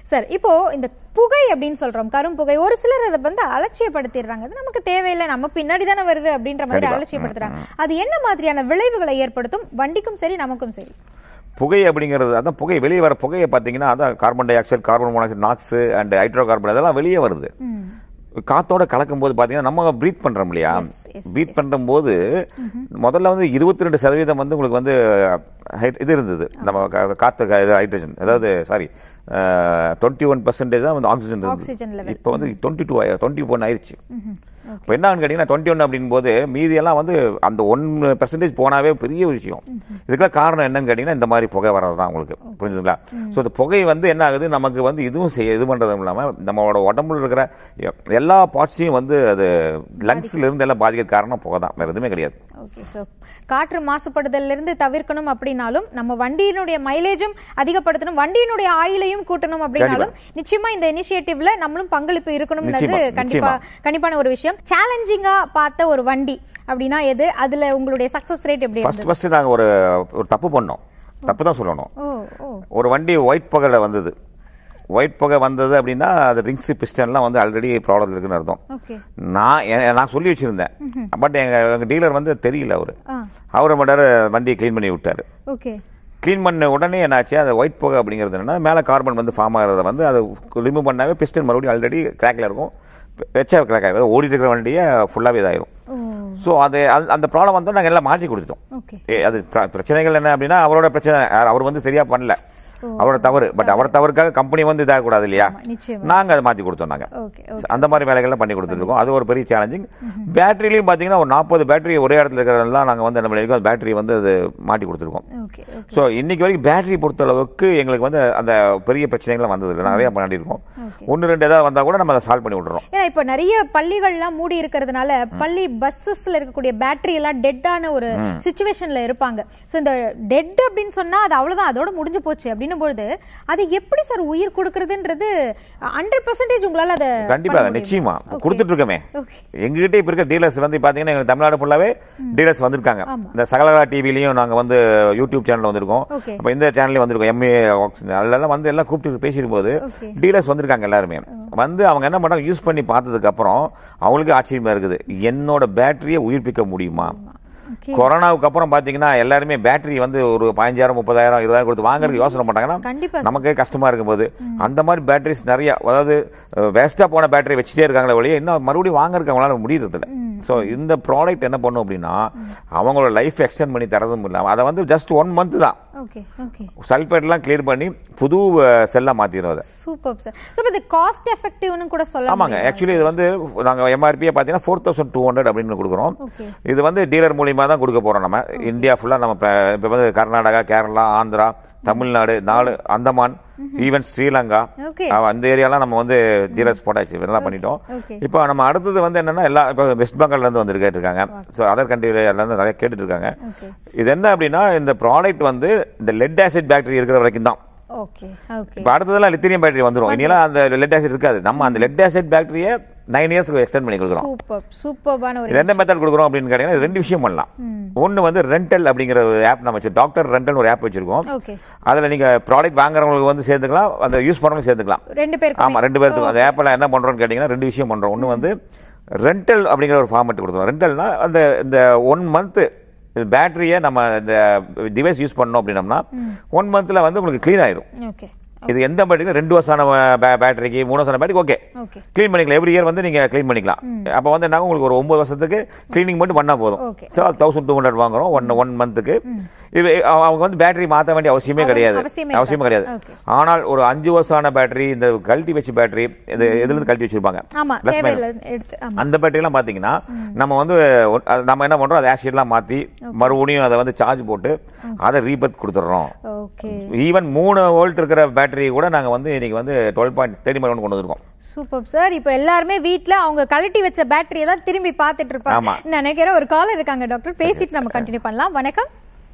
சார் இப்போ இந்த புகை அப்படின்னு சொல்றோம் கரும்புகை ஒரு சிலர் அதை வந்து அலட்சியப்படுத்திடுறாங்க அது நமக்கு தேவையில்லை நம்ம பின்னாடி தானே வருது அப்படின்ற மாதிரி கண்டிப்பா. அலட்சியப்படுத்துறாங்க அது என்ன மாதிரியான விளைவுகளை ஏற்படுத்தும் வண்டிக்கும் சரி நமக்கும் சரி புகை அப்படிங்கிறது அதான் புகை வெளியே வர புகையை பார்த்தீங்கன்னா அதான் carbon dioxide carbon monoxide NOx and hydrocarbon அதெல்லாம் வெளியே வருது ம். காத்தோட கலக்கும் போது பாத்தீங்கன்னா நம்ம ப்ரீத் பண்றோம் இல்லையா yes, ப்ரீத் பண்ணும்போது முதல்ல வந்து இருபத்தி ரெண்டு சதவீதம் வந்து உங்களுக்கு வந்து ஹை- இது இருந்தது நம்ம கா- காத்து க- இது ஹைட்ரஜன் அதாவது சாரி டுவெண்ட்டி ஒன் பர்சன்டேஜ் தான் வந்து ஆக்சிஜன் Oxygen level. இருந்தது இப்போ வந்து டுவெண்ட்டி டூ டுவெண்ட்டி ஒன் ஆயிடுச்சு ம்ஹும். இப்போ என்னன்னு கேட்டீங்கன்னா டுவெண்ட்டி ஒன் அப்படின் போது மீதி எல்லாம் வந்து அந்த ஒன் பெர்சன்டேஜ் போனாவே பெரிய விஷயம் இதுக்கெல்லாம் காரணம் என்னன்னு கேட்டீங்கன்னா இந்த மாதிரி புகை வர்றது தான் உங்களுக்கு புரிஞ்சுங்களா ஸோ இந்த புகை வந்து என்ன ஆகுது நமக்கு வந்து இதுவும் செய்ய இது பண்றதும் இல்லாம நம்மளோட உடம்புல இருக்கிற எ- எல்லா பார்ட்ஸையும் வந்து அது லங்ஸ்ல இருந்து எல்லாம் பாதிக்க காரணம் புகை தான் வேற எதுவுமே கிடையாது ஓகே ஸோ காற்று மாசுபடுதல்ல இருந்து தவிர்க்கணும் அப்படின்னாலும் நம்ம வண்டியினுடைய மைலேஜும் அதிகப்படுத்தணும் வண்டியினுடைய ஆயிலையும் கூட்டணும் அப்படின்னாலும் நிச்சயமா இந்த இனிஷியேட்டிவ்ல நம்மளும் பங்களிப்பு இருக்கணும்ன்றது நிச்சயமா, கண்டிப்பா நிச்சயமா. கண்டிப்பான ஒரு விஷயம் சேலஞ்சிங்கா பார்த்த ஒரு வண்டி அப்படின்னா எது அதுல உங்களுடைய சக்சஸ் ரேட் எப்படி ஃபர்ஸ்ட் இருந்தது ஃபர்ஸ்ட் நாங்க ஒரு ஒரு தப்பு பண்ணோம் தப்பு தான் சொல்லணும் ஓ ஓ ஒரு வண்டி ஒயிட் புகையில வந்தது ஒயிட் புகை வந்தது அப்படின்னா அது ரிங்ஸ் பிஸ்டன்லாம் வந்து ஆல்ரெடி ப்ராப்ளம் இருக்குன்னு அர்த்தம் ஓகே நான் எ- நான் சொல்லி வச்சிருந்தேன் பட் எங்க எங்க டீலர் வந்து தெரியல அவரு ஆ அவரை மட்டும் வண்டியை க்ளீன் பண்ணி விட்டாரு ஓகே க்ளீன் பண்ண உடனே என்னாச்சு அந்த ஒயிட் புகை அப்படிங்கிறது என்னன்னா மேலே கார்பன் வந்து ஃபார்ம் ஆகிறத வந்து அதை ரிமூவ் பண்ணாவே பிஸ்டன் மறுபடியும் ஆல்ரெடி கிராக்ல இருக்கும் வெச்சா கிராக் ஆகும் ஓடிட்டு இருக்கிற வண்டியை ஃபுல்லாகவே இதாயிரும் ஓ ஸோ அது அந்த- அந்த ப்ராப்ளம் வந்து நாங்கள் எல்லாம் மாற்றி கொடுத்துட்டோம் ஓகே ஏ, அது பிர- பிரச்சனைகள் என்ன அப்படின்னா அவரோட பிரச்சனை அவர் வந்து சரியா பண்ணல அவரோட தவறு பட் அவர் தவறுக்காக கம்பெனி வந்து இதாக கூடாது இல்லையா ஆமா, நிச்சயமா. நாங்க அதை மாத்தி கொடுத்தோம் நாங்க ஓகே ஓகே அந்த மாதிரி வேலைகள்லாம் பண்ணி கொடுத்துருக்கோம் அது ஒரு பெரிய சேலஞ்சிங் பேட்டரிலையும் பாத்தீங்கன்னா ஒரு நாற்பது பேட்டரி ஒரே இடத்துல இருக்கிறதெல்லாம் நாங்க வந்து என்ன பண்ணிருக்கோம் பேட்டரி வந்து அது மாட்டி கொடுத்துருக்கோம் ஓகே ஓகே ஸோ இன்னைக்கு வரைக்கும் பேட்டரி பொறுத்த அளவுக்கு எங்களுக்கு வந்து அந்த பெரிய பிரச்சனைகள் வந்தது இல்லை நிறைய பண்ணிருக்கோம் Okay. ஒன்று ரெண்டு ஏதாவது வந்தா கூட நம்ம அதை சால்வ் பண்ணி விடுறோம் ஏன்னா இப்ப நிறைய பள்ளிகள்லாம் மூடி இருக்கிறதுனால பள்ளி பஸ்ஸஸ்ல இருக்கக்கூடிய பேட்டரி எல்லாம் டெட்டான ஒரு சுச்சுவேஷன்ல இருப்பாங்க சோ இந்த டெட் அப்படின்னு சொன்னா அது அவ்வளவுதான் அதோட முடிஞ்சு போச்சு அப்படின்னும் பொழுது அது எப்படி சார் உயிர் கொடுக்கறதுன்றது ஹண்ட்ரட் பர்சன்டேஜ் உங்களால அதை கண்டிப்பா நிச்சயமா கொடுத்துட்டு இருக்கோமே ஓகே எங்ககிட்ட இப்ப இருக்க டீலர்ஸ் வந்து பாத்தீங்கன்னா எங்க தமிழ்நாடு ஃபுல்லாவே டீலர்ஸ் வந்திருக்காங்க ஆமா. இந்த சகலகலா டிவிலையும் நாங்க வந்து யூடியூப் சேனல் வந்திருக்கோம் Okay. அப்ப இந்த சேனல்ல வந்திருக்கோம் எம்ஏ அதெல்லாம் வந்து எல்லாம் கூப்பிட்டு பேசிட்டு போது Okay. டீலர்ஸ் வந்திருக்காங்க எல்லாருமே வந்து அவங்க என்ன பண்றாங்க யூஸ் பண்ணி பார்த்ததுக்கு அப்புறம் அவங்களுக்கு ஆச்சரியமா இருக்குது என்னோட பேட்டரியை உயிர்ப்பிக்க முடியுமா ஓகே கொரோனாவுக்கு அப்புறம் பாத்தீங்கன்னா எல்லாருமே பேட்டரி வந்து ஒரு பதினஞ்சாயிரம் முப்பதாயிரம் இருபதாயிரம் கொடுத்து வாங்குறதுக்கு யோசனை பண்ணாங்கன்னா கண்டிப்பா நமக்கே கஷ்டமா இருக்கும்போது அந்த மாதிரி பேட்டரிஸ் நிறைய அதாவது வேஸ்டா போன பேட்டரி வச்சுட்டே இருக்காங்களே ஒழிய இன்னும் மறுபடியும் வாங்குறதுக்கு அவங்களால முடியறது இல்ல சோ இந்த ப்ராடக்ட் என்ன பண்ணும் அப்படின்னா அவங்களோட லைஃப் எக்ஸ்டெண்ட் பண்ணி தரதும் இல்லாம அதை வந்து ஜஸ்ட் ஒன் மந்த் தான் ஓகே ஓகே சல்ஃபேட் எல்லாம் கிளியர் பண்ணி புது செல்லா மாத்திரும் அதை சூப்பர் சார் சோ இது காஸ்ட் எஃபெக்டிவ்னு கூட சொல்லலாம் ஆமாங்க ஆக்சுவலி இது வந்து நாங்க எம்ஆர்பியே பாத்தீங்கன்னா ஃபோர் தௌசண்ட் டூ ஹண்ட்ரட் அப்படின்னு கொடுக்குறோம் ஓகே இது வந்து டீலர் மூலியமா தான் கொடுக்க போறோம் நம்ம இந்தியா ஃபுல்லா நம்ம இப்ப இப்ப வந்து கர்நாடகா கேரளா ஆந்திரா தமிழ்நாடு நாலு Andaman even Sri Lanka okay uh அந்த ஏரியாலாம் நம்ம வந்து டீலர்ஸ் போட்டாச்சு இதெல்லாம் பண்ணிட்டோம் ஓகே இப்போ நம்ம அடுத்தது வந்து என்னன்னா எல்லா இப்போ வெஸ்ட் பெங்கால்ல இருந்து வந்து கேட்டு இருக்காங்க ஸோ அதர் கண்ட்ரில இருந்து நிறைய கேட்டுட்டு இருக்காங்க ஓகே இது என்ன அப்படின்னா இந்த ப்ராடக்ட் வந்து இந்த லெட் ஆசிட் பேட்டரி இருக்கிற வரைக்கும் தான் ஓகே ஓகே இப்போ அடுத்ததெல்லாம் லித்திரியம் பேட்டரி வந்துரும் இனியெல்லாம் அந்த லெட் ஆசிட் இருக்காது நம்ம அந்த லெட் ஆசிட் பேட்டரியை நைன் இயர்ஸ்க்கு எக்ஸ்டெண்ட் பண்ணி கொடுக்குறோம் சூப்பர் சூப்பர்பான ஒரு இது எந்த மெத்தட் கொடுக்குறோம் அப்படின்னு கேட்டீங்கன்னா ரெண்டு விஷயம் பண்ணலாம் ஒன்னு வந்து ரெண்டல் அப்படிங்கிற ஒரு ஆப் நம்ம வச்சு டாக்டர் ரெண்டல் ஒரு ஆப் வச்சிருக்கோம் ஓகே அதுல நீங்க ப்ராடக்ட் வாங்குறவங்களுக்கு வந்து சேர்த்துக்கலாம் அந்த யூஸ் பண்றவங்க சேர்த்துக்கலாம் ரெண்டு பேருக்கு ஆமா ரெண்டு பேருக்கு அந்த ஆப்ல என்ன பண்றோம்னு கேட்டீங்கன்னா ரெண்டு விஷயம் பண்றோம் ஒன்னு வந்து ரெண்டல் அப்படிங்கிற ஒரு ஃபார்மேட் கொடுத்துருவோம் ரெண்டல்னா அந்த இந்த ஒன் மந்த் பேட்டரியை நம்ம இந்த டிவைஸ் யூஸ் பண்ணோம் அப்படின்னம்னா ஒன் மந்த்ல வந்து உங்களுக்கு க்ளீன் ஆயிடும் ஓகே இது எந்த பேட்டரி ரெண்டு வருஷமான பேட்டரிக்கு மூணு வருஷமான பேட்டரிக்கு ஓகே ஓகே க்ளீன் பண்ணிக்கலாம் எவ்ரி இயர் வந்து நீங்க க்ளீன் பண்ணிக்கலாம் அப்போ வந்து என்ன உங்களுக்கு ஒரு ஒன்பது வருஷத்துக்கு க்ளீனிங் மட்டும் பண்ணா போதும் Okay. So thousand two hundred வாங்குறோம் ஒன் ஒன் மந்த்துக்கு இது அவ- அவங்க வந்து பேட்டரி மாற்ற வேண்டிய அவசியமே அவ- கிடையாது அவசியமே அவசியமே கிடையாது Okay. ஆனால் ஒரு அஞ்சு வருஷமான பேட்டரி இந்த கழட்டி வச்சு பேட்டரி இது இதுல இருந்து கழட்டி வச்சிருப்பாங்க ஆமா Plus தேவையில்லை எடுத்து ஆமா அந்த பேட்டரி எல்லாம் பாத்தீங்கன்னா நம்ம வந்து ஒரு- அது நம்ம என்ன பண்றோம் அதை ஆசிட் எல்லாம் மாத்தி மறுபடியும் அதை வந்து சார்ஜ் போட்டு அதை ரீபத் கொடுத்துடுறோம் ஓகே ஈவன் மூணு வோல்ட் இருக்கிற பேட்டரி கூட நாங்க வந்து இன்னைக்கு வந்து டுவெல் பாயிண்ட் தேர்ட்டி கொண்டு வந்திருக்கோம் சூப்பர் சார் இப்போ எல்லாருமே வீட்ல அவங்க கழட்டி வச்ச பேட்டரியை தான் திரும்பி பார்த்துட்டு இருப்பாங்க ஆமா. நினைக்கிறேன் ஒரு காலர் இருக்காங்க டாக்டர் பேசிட்டு நம்ம கண்டினியூ பண்ணலாம் வணக்கம்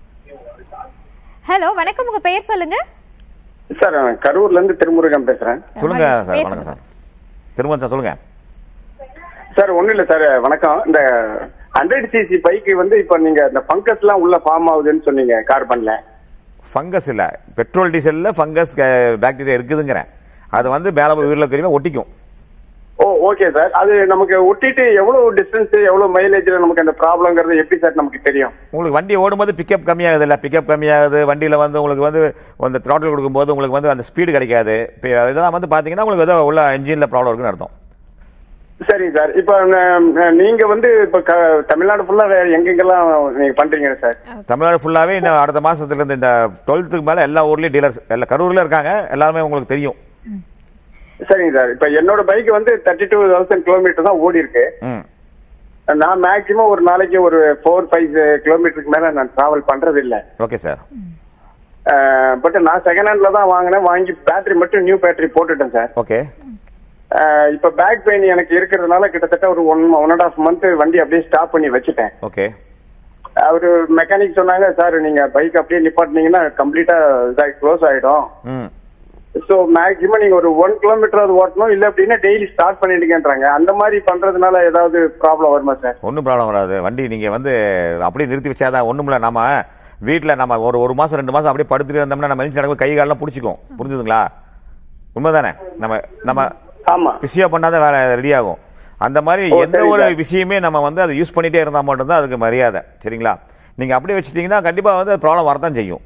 ஹலோ வணக்கம் உங்க பெயர் சொல்லுங்க சார் நான் கரூர்ல இருந்து திருமுருகன் பேசுறேன் சொல்லுங்க மகிழ்ச்சி. சார் பேசுங்க வணக்கம் சார் திரும்ப சார் சொல்லுங்க சார் ஒண்ணும் இல்ல சார் வணக்கம் இந்த ஹண்ட்ரட் சிசி பைக்கு வந்து இப்ப நீங்க இந்த பங்கஸ் எல்லாம் உள்ள ஃபார்ம் ஆகுதுன்னு சொன்னீங்க கார்பன்ல ஃபங்கஸ் இல்ல பெட்ரோல் டீசல்ல ஃபங்கஸ் பாக்டீரியா இருக்குதுங்கிறேன் அது வந்து மேலே போய் வீட்டில் தெரியுமா ஒட்டிக்கும் ஓ ஓகே சார் அது நமக்கு ஒட்டிட்டு எவ்வளவு டிஸ்டன்ஸ் எவ்வளவு மைலேஜ்ல நமக்கு அந்த ப்ராப்ளம்ங்கிறது எப்படி சார் நமக்கு தெரியும் உங்களுக்கு வண்டி ஓடும்போது பிக்கப் கம்மியாகுது இல்லை பிக்கப் கம்மியாகுது வண்டியில் வந்து உங்களுக்கு வந்து அந்த த்ராட்டில் கொடுக்கும்போது உங்களுக்கு வந்து அந்த ஸ்பீடு கிடைக்காது இப்போ இதெல்லாம் வந்து பார்த்தீங்கன்னா உங்களுக்கு ஏதோ உள்ள இன்ஜினில் ப்ராப்ளம் இருக்குன்னு அர்த்தம் சரிங்க சார் இப்போ நீங்க வந்து இப்ப க- தமிழ்நாடு ஃபுல்லா எங்கெங்கெல்லாம் நீங்க பண்றீங்க சார் தமிழ்நாடு ஃபுல்லாகவே இன்னும் அடுத்த மாதத்துலேருந்து இந்த டுவெல்த்துக்கு மேலே எல்லா ஊர்லேயும் டீலர்ஸ் எல்லா கரூரில் இருக்காங்க எல்லாருமே உங்களுக்கு தெரியும் சரிங்க சார் இப்ப என்னோட பைக் வந்து தேர்ட்டி டூ தௌசண்ட் கிலோமீட்டர் தான் ஓடி இருக்கு ம் நான் மேக்சிமம் ஒரு நாளைக்கு ஒரு ஃபோர் ஃபைவ் கிலோமீட்டருக்கு மேல நான் டிராவல் பண்றது இல்ல ஓகே சார் பட் நான் செகண்ட் ஹேண்ட்ல தான் வாங்கினேன் வாங்கி பேட்டரி மட்டும் நியூ பேட்டரி போட்டுட்டேன் சார் ஓகே இப்ப பேக் பெயின் எனக்கு இருக்கிறதுனால கிட்டத்தட்ட ஒரு one one and half month வண்டி அப்படியே ஸ்டாப் பண்ணி வச்சுட்டேன் ஓகே அவரு மெக்கானிக் சொன்னாங்க சார் நீங்க பைக் அப்படியே நிப்பாட்டினீங்கன்னா கம்ப்ளீட்டா இதாகி க்ளோஸ் ஆயிடும் ம் சோ மேக்ஸிமம் நீங்க ஒரு ஒன் கிலோமீட்டர் ஓட்டணும் இல்ல அப்படின்னா டெய்லி ஸ்டார்ட் பண்ணிடுங்கன்றாங்க அந்த மாதிரி பண்றதுனால ஏதாவது ப்ராப்ளம் வருமா சார் ஒன்றும் ப்ராப்ளம் வராது வண்டி நீங்கள் வந்து அப்படியே நிறுத்தி வச்சாதான் ஒன்றும் இல்லை நம்ம வீட்டில் நம்ம ஒரு ஒரு மாதம் ரெண்டு மாதம் அப்படியே படுத்துட்டு இருந்தோம்னா நம்ம எஞ்சி நடக்கும் கை காலெல்லாம் பிடிச்சிக்கும் புரிஞ்சுதுங்களா உண்மைதானே நம்ம நம்ம ஆமா பிஸியாக பண்ணாதான் வேலை ரெடி ஆகும் அந்த மாதிரி ஓ, எந்த சரி ஒரு சார். விஷயமே நம்ம வந்து அதை யூஸ் பண்ணிட்டே இருந்தால் மட்டும்தான் அதுக்கு மரியாதை சரிங்களா நீங்கள் அப்படியே வச்சுட்டீங்கன்னா கண்டிப்பாக வந்து ப்ராப்ளம் வரதான் செய்யும்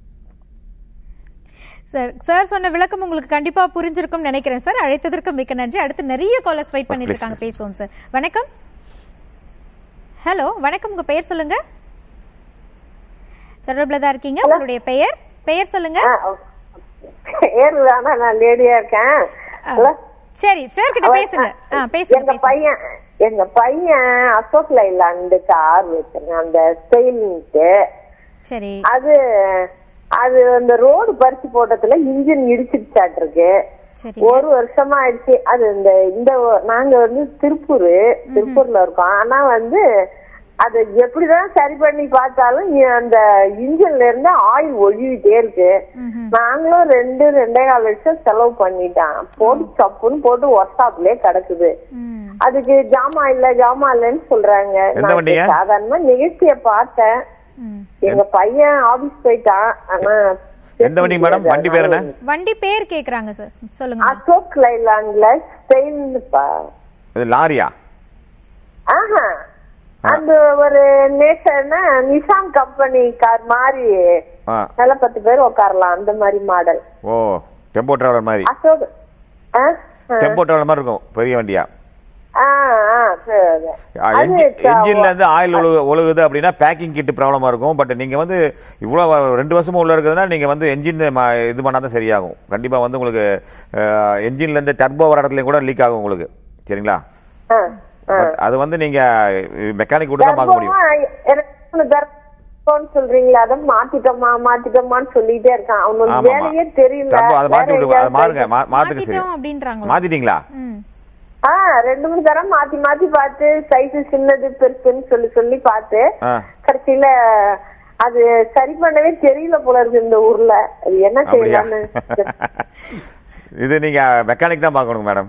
சார் சார் சொன்ன விளக்கம் உங்களுக்கு கண்டிப்பா புரிஞ்சிருக்கும் நினைக்கிறேன் சார் அழைத்ததற்கு மிக்க நன்றி அடுத்து நிறைய காலர்ஸ் வெயிட் பண்ணிட்டு Please, இருக்காங்க பேசுவோம் சார் வணக்கம் ஹலோ வணக்கம் உங்க பெயர் சொல்லுங்க தொடர்புல தான் இருக்கீங்க உங்களுடைய பெயர் பெயர் சொல்லுங்க ஏறுதானா நான் லேடியா இருக்கேன் ஹலோ? சரி சார் கிட்ட பேசுங்க ஆ, பேசுங்க எங்க பேசுங்க. பையன் எங்க பையன் அசோக் லைலாண்டு கார் வச்சிருக்கேன் அந்த ஸ்டைல்ன்ட்டு சரி அது அது அந்த ரோடு பறிச்சு போட்டதுல இன்ஜின் இடிச்சிருச்சாட்டிருக்கு சரி ஒரு வருஷமா ஆயிடுச்சு அது இந்த இந்த ஊ- நாங்க வந்து திருப்பூர் திருப்பூர்ல இருக்கோம் ஆனா வந்து அது எப்படிதான் சரி பண்ணி பார்த்தாலும் இ- அந்த இன்ஜின்ல இருந்து ஆயில் ஒழிவிட்டே இருக்கு ம்ஹும். நாங்களும் ரெண்டு ரெண்டே கால் லட்சம் செலவு பண்ணிட்டான் போட்டு சப்புன்னு போட்டு ஒர்க்ஷாப்லயே கிடக்குது ம். அதுக்கு ஜாமா இல்ல ஜாமா இல்லன்னு சொல்றாங்க எந்த நான் வண்டிங்க? சாதாரணமா நிகழ்ச்சிய பார்த்தேன் ம். எங்க பையன் ஆபீஸ் போயிட்டான் ஆனா எந்த வண்டி மேடம் வண்டி பேர் என்ன வண்டி பேர் கேக்குறாங்க சார் சொல்லுங்க அசோக் லைலாண்ட்ல ஸ்டைல்ப்பா இது லாரியா ஆஹா அந்த ஒரு நேசன்னா நிசான் கம்பெனி கார் மாதிரி ஆ நல்ல பத்து பேர் உட்காரலாம் அந்த மாதிரி மாடல் ஓ டெம்போ டிராவலர் மாதிரி அசோக் ஆ? ஆ. டெம்போ டிராவலர் மாதிரி இருக்கும் பெரிய வண்டியா ஆ, ஆ, சரி. அது என்ஜின்ல இருந்து ஆயில் ஒழுகு ஒழுகுது அப்படின்னா பேக்கிங் கிட் ப்ராப்ளமா இருக்கும் பட் நீங்க வந்து இவ்வளவு ரெண்டு வருஷமா உள்ள இருக்குதுன்னா நீங்க வந்து என்ஜின் இது பண்ணாதான் சரியாகும் கண்டிப்பா வந்து உங்களுக்கு என்ஜின்ல இருந்து டர்போ வர இடத்துலயும் கூட லீக் ஆகும் உங்களுக்கு சரிங்களா ஆ, ஆ. But அது வந்து நீங்க மெக்கானிக் கூட தான் பார்க்க முடியும் கர்ப்பமா எனக்கு மூணு கர்ப்பம்னு சொல்றீங்களா அதை மாத்திட்டோமா மாத்திட்டோமான்னு சொல்லிட்டே இருக்கான் அவனோட ஆமா, ஆமா. வேலையே தெரியல டர்போ அதை மாத்தி வேற விட்டு அதை எங்கேயாவது மாறுங்க மா- மாத்துங்க சரி மாத்திட்டோம் அப்படின்றாங்களா மாத்திட்டீங்களா ம். ஆ ரெண்டு மூணு தரம் மாத்தி மாத்தி பார்த்து சைஸ் சின்னது பெருசுன்னு சொல்லி சொல்லி பார்த்து ஆ. கடைசியில அது சரி பண்ணவே தெரியல போல இருக்கு இந்த ஊர்ல அது என்ன அப்படியா செய்யலாம்னு இது நீங்க மெக்கானிக் தான் பார்க்கணும் மேடம்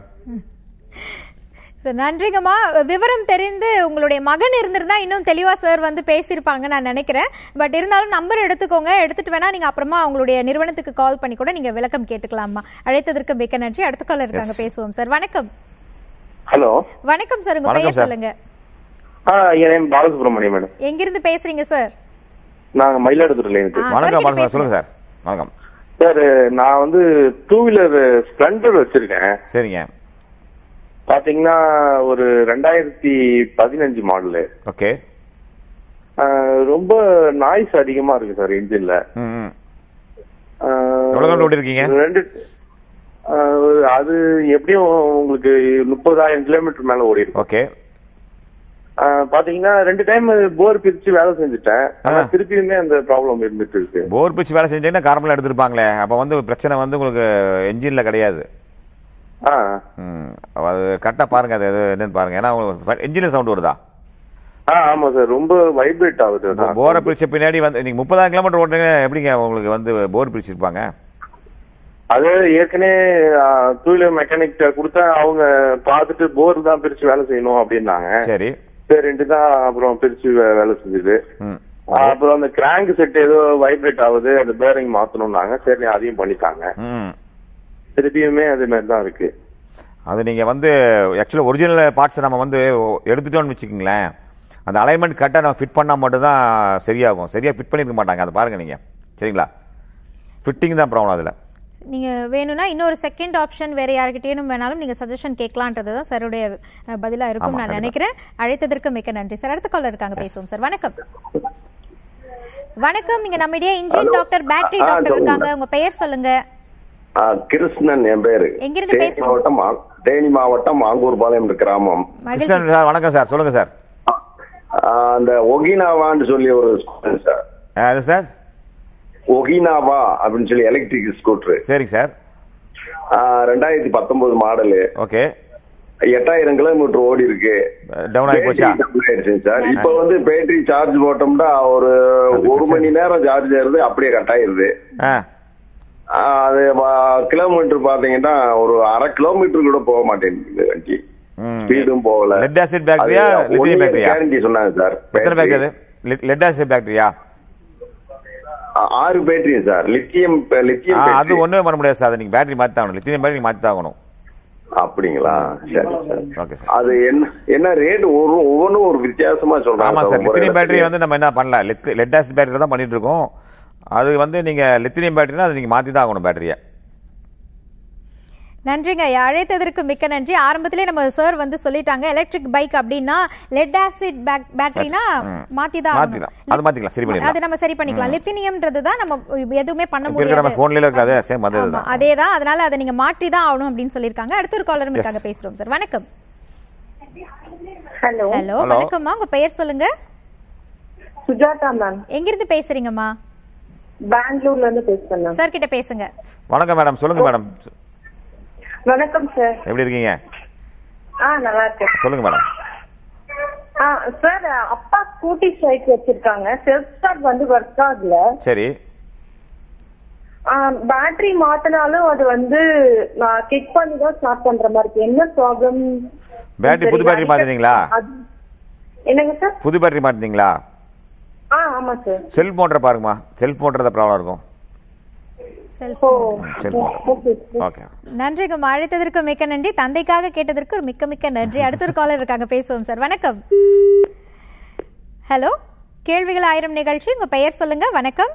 சார் நன்றிங்கம்மா விவரம் தெரிந்து உங்களுடைய மகன் இருந்திருந்தா இன்னும் தெளிவா சார் வந்து பேசியிருப்பாங்க நான் நினைக்கிறேன் பட் இருந்தாலும் நம்பர் எடுத்துக்கோங்க எடுத்துட்டு வேணா நீங்க அப்புறமா உங்களுடைய நிறுவனத்துக்கு கால் பண்ணி கூட நீங்க விளக்கம் கேட்டுக்கலாமா அழைத்ததற்கு மிக்க நன்றி அடுத்த கால் இருக்காங்க பேசுவோம் சார் வணக்கம் ஹலோ வணக்கம் சார் உங்க வணக்கம் பெயர் சார். சொல்லுங்க ஆ என் நேம் பாலசுப்ரமணியம் மேடம் எங்கிருந்து பேசுறீங்க சார் நாங்க மயிலாடுதுறையில இருந்து ஆ, வணக்கம் சார், வணக்கம் சொல்லுங்க சார் வணக்கம் சார் நான் வந்து டூ வீலர் ஸ்பிளண்டர் வச்சிருக்கேன் சரிங்க பாத்தீங்கன்னா ஒரு ரெண்டாயிரத்தி பதினஞ்சு மாடலு ஓகே ரொம்ப நாய்ஸ் அதிகமா இருக்கு சார் இன்ஜின்ல ம் ம் எவ்வளவு கிலோமீட்டர் ஓட்டிருக்கீங்க? ரெண்டு ஆ, அது எப்படியும் உங்களுக்கு முப்பதாயிரம் கிலோமீட்டர் மேல ஓடி இருக்கும் ஓகே ஆ, பாத்தீங்கன்னா ரெண்டு டைம் போர் பிரிச்சு வேலை செஞ்சுட்டேன் ஆனா ஆ. திருப்பியுமே அந்த ப்ராப்ளம் இருந்துட்டு இருக்கு போர் பிச்சு வேலை செஞ்சீங்கன்னா கார்பன் எடுத்திருப்பாங்களே அப்ப வந்து பிரச்சனை வந்து உங்களுக்கு என்ஜின்ல கிடையாது ஆ ம் அது கரெக்டா பாருங்க அது எது என்னன்னு பாருங்க ஏன்னா உங்களுக்கு என்ஜின் சவுண்ட் வருதா ஆ ஆமா சார் ரொம்ப வைப்ரேட் ஆகுது இப்போ போரை பிரிச்ச பின்னாடி வந்து நீங்க முப்பதாயிரம் கிலோமீட்டர் ஓட்டுங்க எப்படிங்க உங்களுக்கு வந்து போர் பிரிச்சிருப்பாங்க அது ஏற்கனவே டூ வீலர் மெக்கானிக் கொடுத்தா அவங்க பார்த்துட்டு போர் தான் பிரிச்சு வேலை செய்யணும் அப்படின்னாங்க சரி சரின்ட்டு தான் அப்புறம் பிரிச்சு வே- வேலை செஞ்சது ம் அப்புறம் அந்த கிராங்க் செட் ஏதோ வைப்ரேட் ஆகுது அந்த பேரிங் மாத்தணும்னாங்க சரி அதையும் பண்ணிட்டாங்க ம் திருப்பியுமே அது மாதிரி தான் இருக்கு அது நீங்கள் வந்து ஆக்சுவலாக ஒரிஜினல் பார்ட்ஸ் நம்ம வந்து எடுத்துட்டோம்னு வச்சுக்கோங்களேன் அந்த அலைன்மெண்ட் கரெக்டாக நம்ம ஃபிட் பண்ணால் மட்டும்தான் சரியாகும் சரியாக ஃபிட் பண்ணியிருக்க மாட்டாங்க அதை பாருங்கள் நீங்கள் சரிங்களா ஃபிட்டிங் தான் ப்ராப்ளம் அதில் நீங்க வேணும்னா இன்னொரு செகண்ட் ஆப்ஷன் வேற யார்கிட்டயும் வேணாலும் நீங்க சஜஷன் கேட்கலான்றது தான் சாருடைய அஹ், பதிலா இருக்கும் ஆமா, நான் கண்டிப்பா. நினைக்கிறேன் அழைத்ததற்கு மிக்க நன்றி சார் அடுத்த காலர் இருக்காங்க பேசுவோம் சார் வணக்கம் வணக்கம் இங்க நம்மிடையே இன்ஜின் டாக்டர் பேட்டரி ஆ, டாக்டர் சொல்லுங்க. இருக்காங்க உங்க பெயர் சொல்லுங்க ஆ, கிருஷ்ணன் என் பேரு எங்கிருந்து தேனி பேசுறீங்க? மாவட்டம் ஆ- தேனி மாவட்டம் ஆங்கூர்பாளையம் கிராமம் மகிழ்ச்சி கிருஷ்ணன் சார் வணக்கம் சார் சொல்லுங்கள் சார் ஆ, அந்த ஒகினாவான்னு சொல்லி ஒரு ஸ்கூட்டர் சார் ஆ, அது சார் ஒகினாவா அப்படின்னு சொல்லி எலக்ட்ரிக் ஸ்கூட்டர் சரிங்க சார் ரெண்டாயிரத்தி பத்தொன்பது மாடலு ஓகே எட்டாயிரம் கிலோமீட்டர் ஓடி இருக்கு டவுன் ஆகி போச்சா Battery down ஆயிடுச்சுங்க சார் இப்ப வந்து பேட்டரி சார்ஜ் போட்டோம்னா ஒரு ஒரு மணி நேரம் சார்ஜ் ஆயிருது அப்படியே கட் ஆயிருது ஆ ஆ, அது கிலோமீட்டர் பாத்தீங்கன்னா ஒரு அரை கிலோமீட்டர் கூட போக மாட்டேங்குது வண்டி ம். ஸ்பீடும் போகல லெட் ஆசிட் பேட்டரியா லித்தியம் பேட்டரியா கேரண்டி சொன்னாங்க சார் எத்தனை பேட்டரி அது லெட் ஆசிட் பேட்டரியா ஆ- ஆறு பேட்டரி சார் லித்தியம் லித்தியம் அது battery. ஒண்ணுமே பண்ண முடியாது சார் அது நீங்க பேட்டரி மாத்தி ஆகணும் லித்தியம் பேட்டரி மாத்தி தான் ஆகணும் அப்படிங்களா சரி சார் ஓகே சார் அது என்ன என்ன ரேட் ஒரு ஒவ்வொன்றும் ஒரு வித்தியாசமா சொல்றாங்க ஆமா சார் ஒவ்வொரு லித்தியம் பேட்டரி இடத்துலயும். வந்து நம்ம என்ன பண்ணலாம் லித் லெட் ஆசிட் பேட்டரி தான் பண்ணிட்டு இருக்கோம் அது வந்து நீங்க லித்தியம் பேட்டரினா அது நீங்க மாத்தி தான் ஆகணும் பேட்டரியை நன்றிங்க ஐயா அழைத்ததற்கு மிக்க நன்றி ஆரம்பத்திலே நம்ம சார் வந்து சொல்லிட்டாங்க எலக்ட்ரிக் பைக் அப்படின்னா லெட் ஆசிட் பேட்டரினா ம். மாத்தி தான் மாத்திக்கலாம். அது மாத்திக்கலாம், சரி பண்ணிடலாம். அது நம்ம சரி பண்ணிக்கலாம் லித்தினியம்ன்றது தான் நம்ம எதுவுமே பண்ண இப்ப இருக்கிற நம்ம முடியாது போன்ல இருக்காது சேம் அதே ஆமா, தான் அதேதான் அதனால அதை நீங்க மாற்றி தான் ஆகணும் அப்படின்னு சொல்லியிருக்காங்க அடுத்த ஒரு காலரும் இருக்காங்க பேசுறோம் சார் வணக்கம் ஹலோ ஹலோ Hello. வணக்கம்மா உங்க பெயர் சொல்லுங்க சுஜாதா மேம் எங்கிருந்து பேசுறீங்கம்மா பெங்களூர்ல இருந்து பேசுறேன் மேம் சார் கிட்ட பேசுங்க வணக்கம் மேடம் சொல்லுங்க மேடம் வணக்கம் சார் எப்படி இருக்கீங்க ஆ நல்லா இருக்கேன் சொல்லுங்க மேடம் ஆ சார் அப்பா ஸ்கூட்டி ஸ்ட்ரைக் வச்சிருக்காங்க செல்ஃப் ஸ்டார்ட் வந்து ஒர்க் ஆகல சரி பேட்டரி மாத்தினாலும் அது வந்து நான் கிக் பண்ணி தான் ஸ்டார்ட் பண்ற மாதிரி இருக்கு என்ன ப்ராப்ளம் பேட்டரி புது பேட்டரி மாத்தினீங்களா என்னங்க சார் புது பேட்டரி மாத்தினீங்களா ஆ ஆமா சார் செல்ஃப் மோட்டர் பாருங்கம்மா செல்ஃப் மோட்டர் தான் ப்ராப்ளம் இருக்கும் ஓ செல்ஃப் மோட்டர் ஓகே ஓகே நன்றிங்கம்மா அழைத்ததற்கு மிக்க நன்றி தந்தைக்காக கேட்டதற்கு ஒரு மிக்க மிக்க நன்றி அடுத்த ஒரு காலர் இருக்காங்க பேசுவோம் சார் வணக்கம் ஹலோ கேள்விகள் ஆயிரம் நிகழ்ச்சி உங்க பெயர் சொல்லுங்க வணக்கம்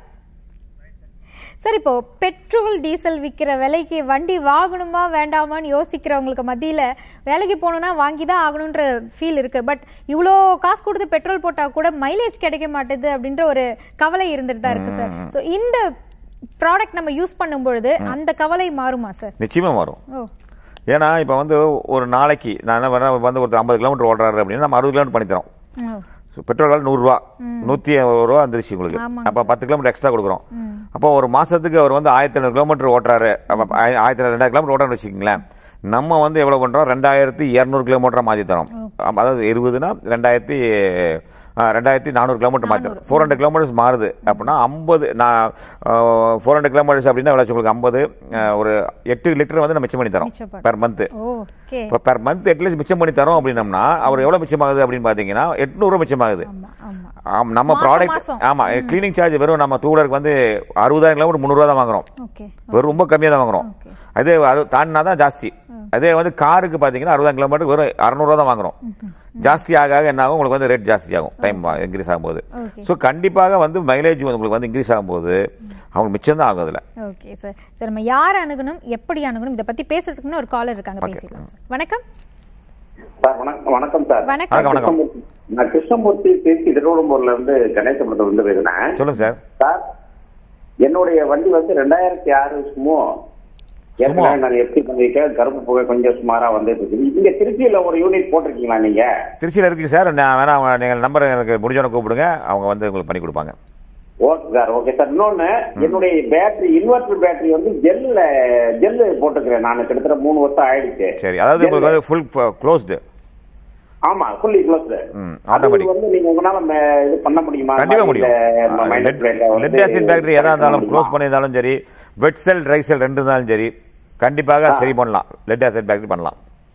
சார் இப்போ பெட்ரோல் டீசல் விற்கிற விலைக்கு வண்டி வாங்கணுமா வேண்டாமான்னு யோசிக்கிறவங்களுக்கு மத்தியில வேலைக்கு போகணும்னா வாங்கி தான் ஆகணுன்ற ஃபீல் இருக்கு பட் இவ்வளோ காசு கொடுத்து பெட்ரோல் போட்டா கூட மைலேஜ் கிடைக்க மாட்டேது அப்படின்ற ஒரு கவலை இருந்துட்டு தான் இருக்கு சார் ஸோ இந்த ப்ராடக்ட் நம்ம யூஸ் பண்ணும் பொழுது அந்த கவலை மாறுமா சார் நிச்சயமா வரும் ஓ ஏன்னா இப்போ வந்து ஒரு நாளைக்கு நான் என்ன பண்ணேன் வந்து ஒரு ஐம்பது கிலோமீட்டர் ஓடுறாரு அப்படின்னா நம்ம அறுபது கிலோமீட்டர் பண்ணி தரோம் ஓ So, பெட்ரோல் விலை நூறுரூவா நூற்றி ஒரு ரூபா வந்துருச்சு உங்களுக்கு ஆமாங்க. அப்போ பத்து கிலோமீட்டர் எக்ஸ்ட்ரா கொடுக்குறோம் அப்போ ஒரு மாசத்துக்கு அவர் வந்து ஆயிரத்தி ஐநூறு கிலோமீட்டர் ஓட்டுறாரு அப்போ ஆய- ஆயிரத்தி ரெண்டாயிரம் கிலோமீட்டர் ஓட்டுறான்னு வச்சுக்கோங்களேன் நம்ம வந்து எவ்வளவு பண்றோம் ரெண்டாயிரத்தி இரநூறு கிலோமீட்டர் மாற்றி தரோம் அப்ப அதாவது இருபதுனா ரெண்டாயிரத்தி ஆ, ரெண்டாயிரத்தி நானூறு கிலோமீட்டர் மாற்றி தரோம் ஃபோர் ஹண்ட்ரட் கிலோமீட்டர்ஸ் மாறுது அப்படின்னா ஐம்பது நான் ஃபோர் ஹண்ட்ரட் கிலோமீட்டர்ஸ் அப்படின்னா எவ்வளோ உங்களுக்கு ஐம்பது ஒரு எட்டு லிட்டர் வந்து நம்ம மிச்சம் பண்ணி தரோம் மிச்சப்படுத்தும். பெர் மந்த் ஓகே இப்போ பெர் மந்த் அட்லீஸ்ட் மிச்சம் பண்ணி தரோம் அப்படின்னம்னா அவர் எவ்வளவு மிச்சமாகுது அப்படின்னு பாத்தீங்கன்னா எட்நூறு மிச்சமாகுது ஆமா ஆமா ஆம், நம்ம மாசம் ப்ராடக்ட் மாசம். ஆமா கிளீனிங் சார்ஜ் வெறும் நம்ம டூ வீலருக்கு வந்து அறுபதாயிரம் கிலோமீட்டர் முந்நூறுவா தான் வாங்குறோம் ஓகே வெறும் ரொம்ப கம்மியா தான் வாங்குறோம் அதே அது தாண்டினா தான் ஜாஸ்தி அதே வந்து காருக்கு பாத்தீங்கன்னா அறுபதாயிரம் கிலோமீட்டர் வெறும் அறுநூறுவா தான் வாங்குறோம் ஜாஸ்தி ஆக ஆக என்ன ஆகும் உங்களுக்கு வந்து ரேட் ஜாஸ்தி ஆகும் டைம் இன்க்ரீஸ் ஆகும்போது Okay. ஸோ கண்டிப்பாக வந்து மைலேஜ் உங்களுக்கு வந்து இன்க்ரீஸ் ஆகும்போது அவங்களுக்கு மிச்சம் தான் ஆகும் அதுல ஓகே சார் சார் நம்ம யார் அணுகணும் எப்படி அணுகணும் இதை பத்தி பேசுறதுக்கு முன்ன ஒரு காலர் இருக்காங்க Okay. பேசிக்கலாம் சார் வணக்கம் சார் வணக்கம் வணக்கம் சார் வணக்கம் வணக்கம் வணக்கம் கிருஷ்ணமூர்த்தி- நான் கிருஷ்ணமூர்த்தி திருச்சி திருவள்ளூர்ல இருந்து கணேசபுரத்துல இருந்து பேசுறேன் சொல்லுங்க சார் சார் என்னுடைய வண்டி வந்து ரெண்டாயிரத்தி ஆறு சுமோ ஏற்கனவே நான் எப்படி பண்ணிருக்கேன் கருப்பு புகை கொஞ்சம் சுமாரா வந்துட்டு இருக்கு இங்க திருச்சியில ஒரு யூனிட் போட்டிருக்கீங்களா நீங்க திருச்சியில் இருக்கீங்க சார் நான் வேணா அவங்க- நீங்கள் நம்பர் எனக்கு முடிஞ்சவன கூப்பிடுங்க அவங்க வந்து உங்களுக்கு பண்ணி கொடுப்பாங்க ஓகே சார் ஓகே சார் இன்னொன்னு என்னுடைய பேட்டரி இன்வெர்டர் பேட்டரி வந்து ஜெல்ல ஜெல்லு போட்டுக்கிறேன் நான் கிட்டத்தட்ட மூணு வருஷம் ஆயிடுச்சு சரி அதாவது உங்களுக்கு வந்து ஃபுல் க்ளோஸ்டு ஆமா ஃபுல்லி க்ளோஸ் ம், அது automatic. வந்து நீங்க உங்களால ம- இது பண்ண முடியுமா கண்டிப்பா முடியும் இந்த minus plate அ வந்து லெட் ஆசிட் பேட்டரி எதா இருந்தாலும் பண்ண க்ளோஸ் முடியுமா? பண்ணியிருந்தாலும் சரி வெட் செல் ட்ரை செல் ரெண்டு இருந்தாலும் சரி கண்டிப்பாக சரி பண்ணலாம் லெட் ஆசிட் பேட்டரி பண்ணலாம்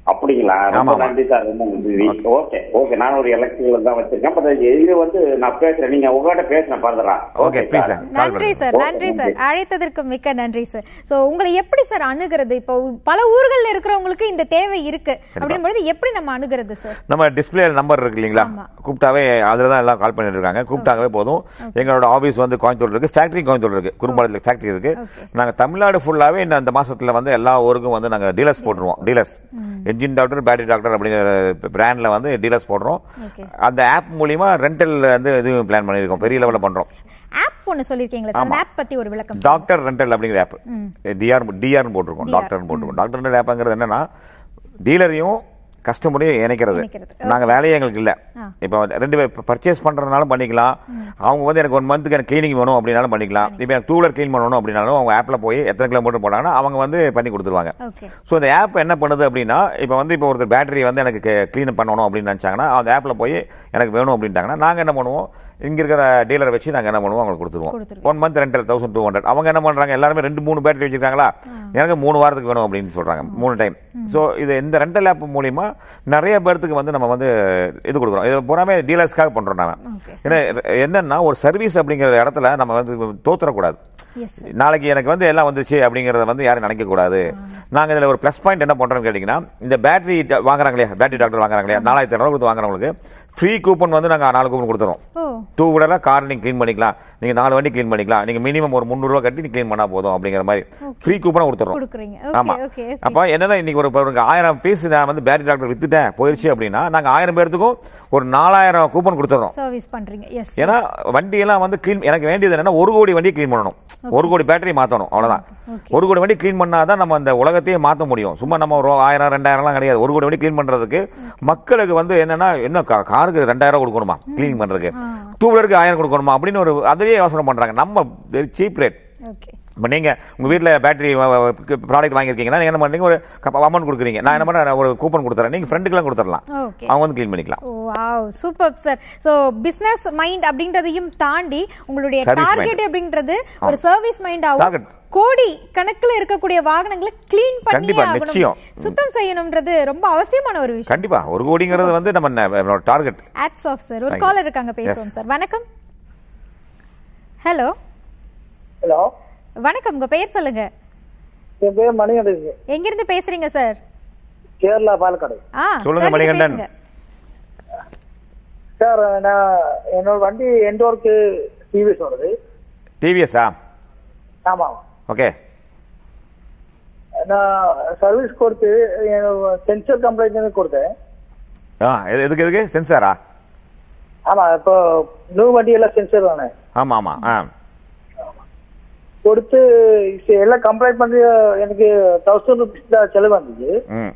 அப்படிங்களா ரொம்ப ஆமா. நன்றி சார் ரொம்ப நன்றி ஓகே ஓகே நான் ஒரு எலக்ட்ரிக்கல் தான் வச்சிருக்கேன் பட் இது வந்து நான் பேசுறேன் நீங்க உங்ககிட்ட பேசுறேன் பண்றா ஓகே ப்ளீஸ் சார் கால் நன்றி பண்ணுங்க சார் Okay, நன்றி சார் நன்றி. அழைத்ததற்கு மிக்க நன்றி சார் சோ உங்களை எப்படி சார் அணுகிறது இப்போ பல ஊர்கள்ல இருக்கிறவங்களுக்கு இந்த தேவை இருக்கு அப்படின்பொழுது எப்படி நம்ம அணுகிறது சார் நம்ம டிஸ்பிளே நம்பர் இருக்கு இல்லைங்களா ஆமா. கூப்பிட்டாவே அதில் தான் எல்லாம் கால் பண்ணிட்டு இருக்காங்க கூப்பிட்டாவே போதும் எங்களோட ஆஃபீஸ் வந்து கோயம்புத்தூர் இருக்கு ஃபேக்டரி கோயம்புத்தூர் இருக்கு குறும்பாளத்தில் ஃபேக்டரி இருக்கு Okay. நாங்க தமிழ்நாடு ஃபுல்லாவே இந்த அந்த மாசத்துல வந்து எல்லா ஊருக்கும் வந்து நாங்க டீலர்ஸ் போட்டுருவோம் dealers engine doctor battery doctor அப்படிங்கிற பிராண்ட்ல வந்து டீலர்ஸ் போடுறோம் Okay. அந்த ஆப் மூலியமா ரெண்டல் வந்து இது பிளான் பண்ணியிருக்கோம் பெரிய லெவலில் பண்றோம் ஆப் ஒன்னு சொல்லிருக்கீங்களா சார் ஆமா. ஆப் பத்தி ஒரு விளக்கம் டாக்டர் ரெண்டல் அப்படிங்கிற ஆப் டிஆர் டிஆர்னு போட்டிருக்கோம் DR. டாக்டர்னு போட்டிருக்கோம் டாக்டர் ரெண்டல் ஆப்ங்கிறது என்னன்னா டீலரையும் கஸ்டமரையும் இணைக்கிறது இணைக்கிறது. நாங்க வேலையே எங்களுக்கு இல்ல ஆ. இப்போ ரெண்டு பேர் பர்ச்சேஸ் பண்றதுனாலும் பண்ணிக்கலாம் அவங்க வந்து எனக்கு ஒன் மந்த்துக்கு எனக்கு கிளீனிங் வேணும் அப்படின்னாலும் பண்ணிக்கலாம் இப்போ எனக்கு டூ வீலர் க்ளீன் பண்ணணும் அப்படின்னாலும் அவங்க ஆப்ல போய் எத்தனை கிலோமீட்டர் போனாங்கன்னா அவங்க வந்து பண்ணி கொடுத்துருவாங்க ஓகே ஸோ இந்த ஆப் என்ன பண்ணுது அப்படின்னா இப்போ வந்து இப்போ ஒருத்தர் பேட்டரி வந்து எனக்கு க்ளீன் பண்ணணும் அப்படின்னு நினச்சாங்கன்னா அந்த ஆப்பில் போய் எனக்கு வேணும் அப்படின்ட்டாங்கன்னா நாங்கள் என்ன பண்ணுவோம் இங்க இருக்கிற டீலரை வச்சு நாங்கள் என்ன பண்ணுவோம் அவங்களுக்கு கொடுத்துருவோம் கொடுத்துருவோம். One month rental thousand two hundred அவங்க என்ன பண்ணுறாங்க எல்லாருமே ரெண்டு மூணு பேட்டரி வச்சிருக்காங்களா எனக்கு மூணு வாரத்துக்கு வேணும் அப்படின்னு சொல்கிறாங்க மூணு டைம் ஸோ இது இந்த ரெண்டல் ஆப் மூலிமா நிறைய பேர்த்துக்கு வந்து நம்ம வந்து இது கொடுக்குறோம் இது பூராமே டீலர்ஸ்க்காக பண்ணுறோம் நாம Okay. ஏன்னா என்னன்னா ஒரு சர்வீஸ் அப்படிங்கிற இடத்துல நம்ம வந்து தோத்துறக்கூடாது எஸ் நாளைக்கு எனக்கு வந்து எல்லாம் வந்துச்சு அப்படிங்கறத வந்து யாரும் நினைக்க கூடாது நாங்க இதுல ஒரு ப்ளஸ் பாயிண்ட் என்ன பண்றோம்னு கேட்டீங்கன்னா இந்த பேட்டரி வாங்குறாங்க இல்லையா பேட்டரி டாக்டர் வாங்குறாங்க இல்லையா நாலாயிரத்தி ஐநூறு கொடுத்து வாங்குறவங்களுக்கு ஃப்ரீ கூப்பன் வந்து நாங்க நாலு கூப்பன் கொடுத்துறோம் ஓ டூ வீலரா கார் நீங்க க்ளீன் பண்ணிக்கலாம் நீங்க நாலு வண்டி க்ளீன் பண்ணிக்கலாம் நீங்க மினிமம் ஒரு முந்நூறு ரூபா கட்டி நீங்க க்ளீன் பண்ணா போதும் அப்படிங்கிற மாதிரி ஃப்ரீ கூப்பனா கொடுத்துறோம் கொடுக்குறீங்க ஆமா ஓகே ஓகே ஓகே அப்ப என்னன்னா இன்னைக்கு ஒரு ஒரு ஆயிரம் பீஸ் நான் வந்து பேட்டரி டாக்டர் வித்துட்டேன் போயிருச்சு அப்படின்னா நாங்க ஆயிரம் பேர்த்துக்கும் ஒரு நாலாயிரம் கூப்பன் கொடுத்துறோம் சர்வீஸ் பண்றீங்க எஸ் ஏன்னா வண்டி எல்லாம் வந்து க்ளீன் எனக்கு வேண்டியது என்னன்னா ஒரு கோடி வண்டி க்ளீன் பண்ணணும் ஒரு கோடி பேட்டரி மாத்தணும் அவ்வளவுதான் ஒரு கோடி வண்டி க்ளீன் பண்ணாதான் நம்ம அந்த உலகத்தையே மாத்த முடியும் சும்மா நம்ம ஒரு ஆயிரம் ரெண்டாயிரம்லாம் கிடையாது ஒரு கோடி வண்டி க்ளீன் பண்றதுக்கு மக்களுக்கு வந்து என்னன்னா என்ன கா- காருக்கு ரெண்டாயிரம் கொடுக்கணுமா க்ளீன் பண்றதுக்கு டூ வீலருக்கு ஆயிரம் கொடுக்கணுமா அப்படின்னு ஒரு அதுலயே யோசனை பண்றாங்க நம்ம சீப் ரேட் ஓகே இப்போ நீங்க உங்க வீட்ல பேட்டரி ப்ராடக்ட் வாங்கியிருக்கீங்கன்னா நீங்க என்ன பண்றீங்க ஒரு அமௌண்ட் கொடுக்குறீங்க நான் என்ன பண்றேன் ஒரு கூப்பன் கொடுத்துறேன் நீங்க ஃப்ரெண்டுக்கெல்லாம் கொடுத்துடலாம் ஓகே அவங்க வந்து க்ளீன் பண்ணிக்கலாம் wow super sir so business mind அப்படின்றதையும் தாண்டி உங்களுடைய Service டார்கெட் mind. அப்படின்றது ஒரு சர்வீஸ் மைண்ட் ஆகும் Target. கோடி கணக்குல இருக்கக்கூடிய வாகனங்களை கிளீன் பண்ணி கண்டிப்பா, நிச்சயம். ஆகணும் சுத்தம் செய்யணும்ன்றது ரொம்ப அவசியமான ஒரு விஷயம் கண்டிப்பா ஒரு கோடிங்கிறது வந்து நம்ம டார்கெட் ஆட்ஸ் ஆஃப் சார் ஒரு Thank you. காலர் இருக்காங்க பேசுவோம் சார் வணக்கம் ஹலோ ஹலோ வணக்கம் உங்க பெயர் சொல்லுங்க என் பேர் மணிகண்டன் எங்கிருந்து பேசுறீங்க சார் கேரளா பாலக்காடு ஆ சொல்லுங்க, sir, நீங்க மணிகண்டன். பேசுங்க. சார் நான் என்னோட வண்டி எண்டோருக்கு டிவிஎஸ் வருது டிவிஎஸ்ஸா ஆமா ஓகே நான் சர்வீஸ் கொடுத்து சென்சர் கம்ப்ளைண்ட் கொடுத்தேன் ஆ எது- எதுக்கு எதுக்கு சென்சாரா ஆமா இப்போ நியூ வண்டி எல்லாம் சென்சர் தானே ஆமா ஆமா ஆ கொடுத்து சரி, எல்லாம் கம்ப்ளைண்ட் பண்ணி எனக்கு தௌசண்ட் ருபீஸ் தான் செலவு வந்துச்சு ம்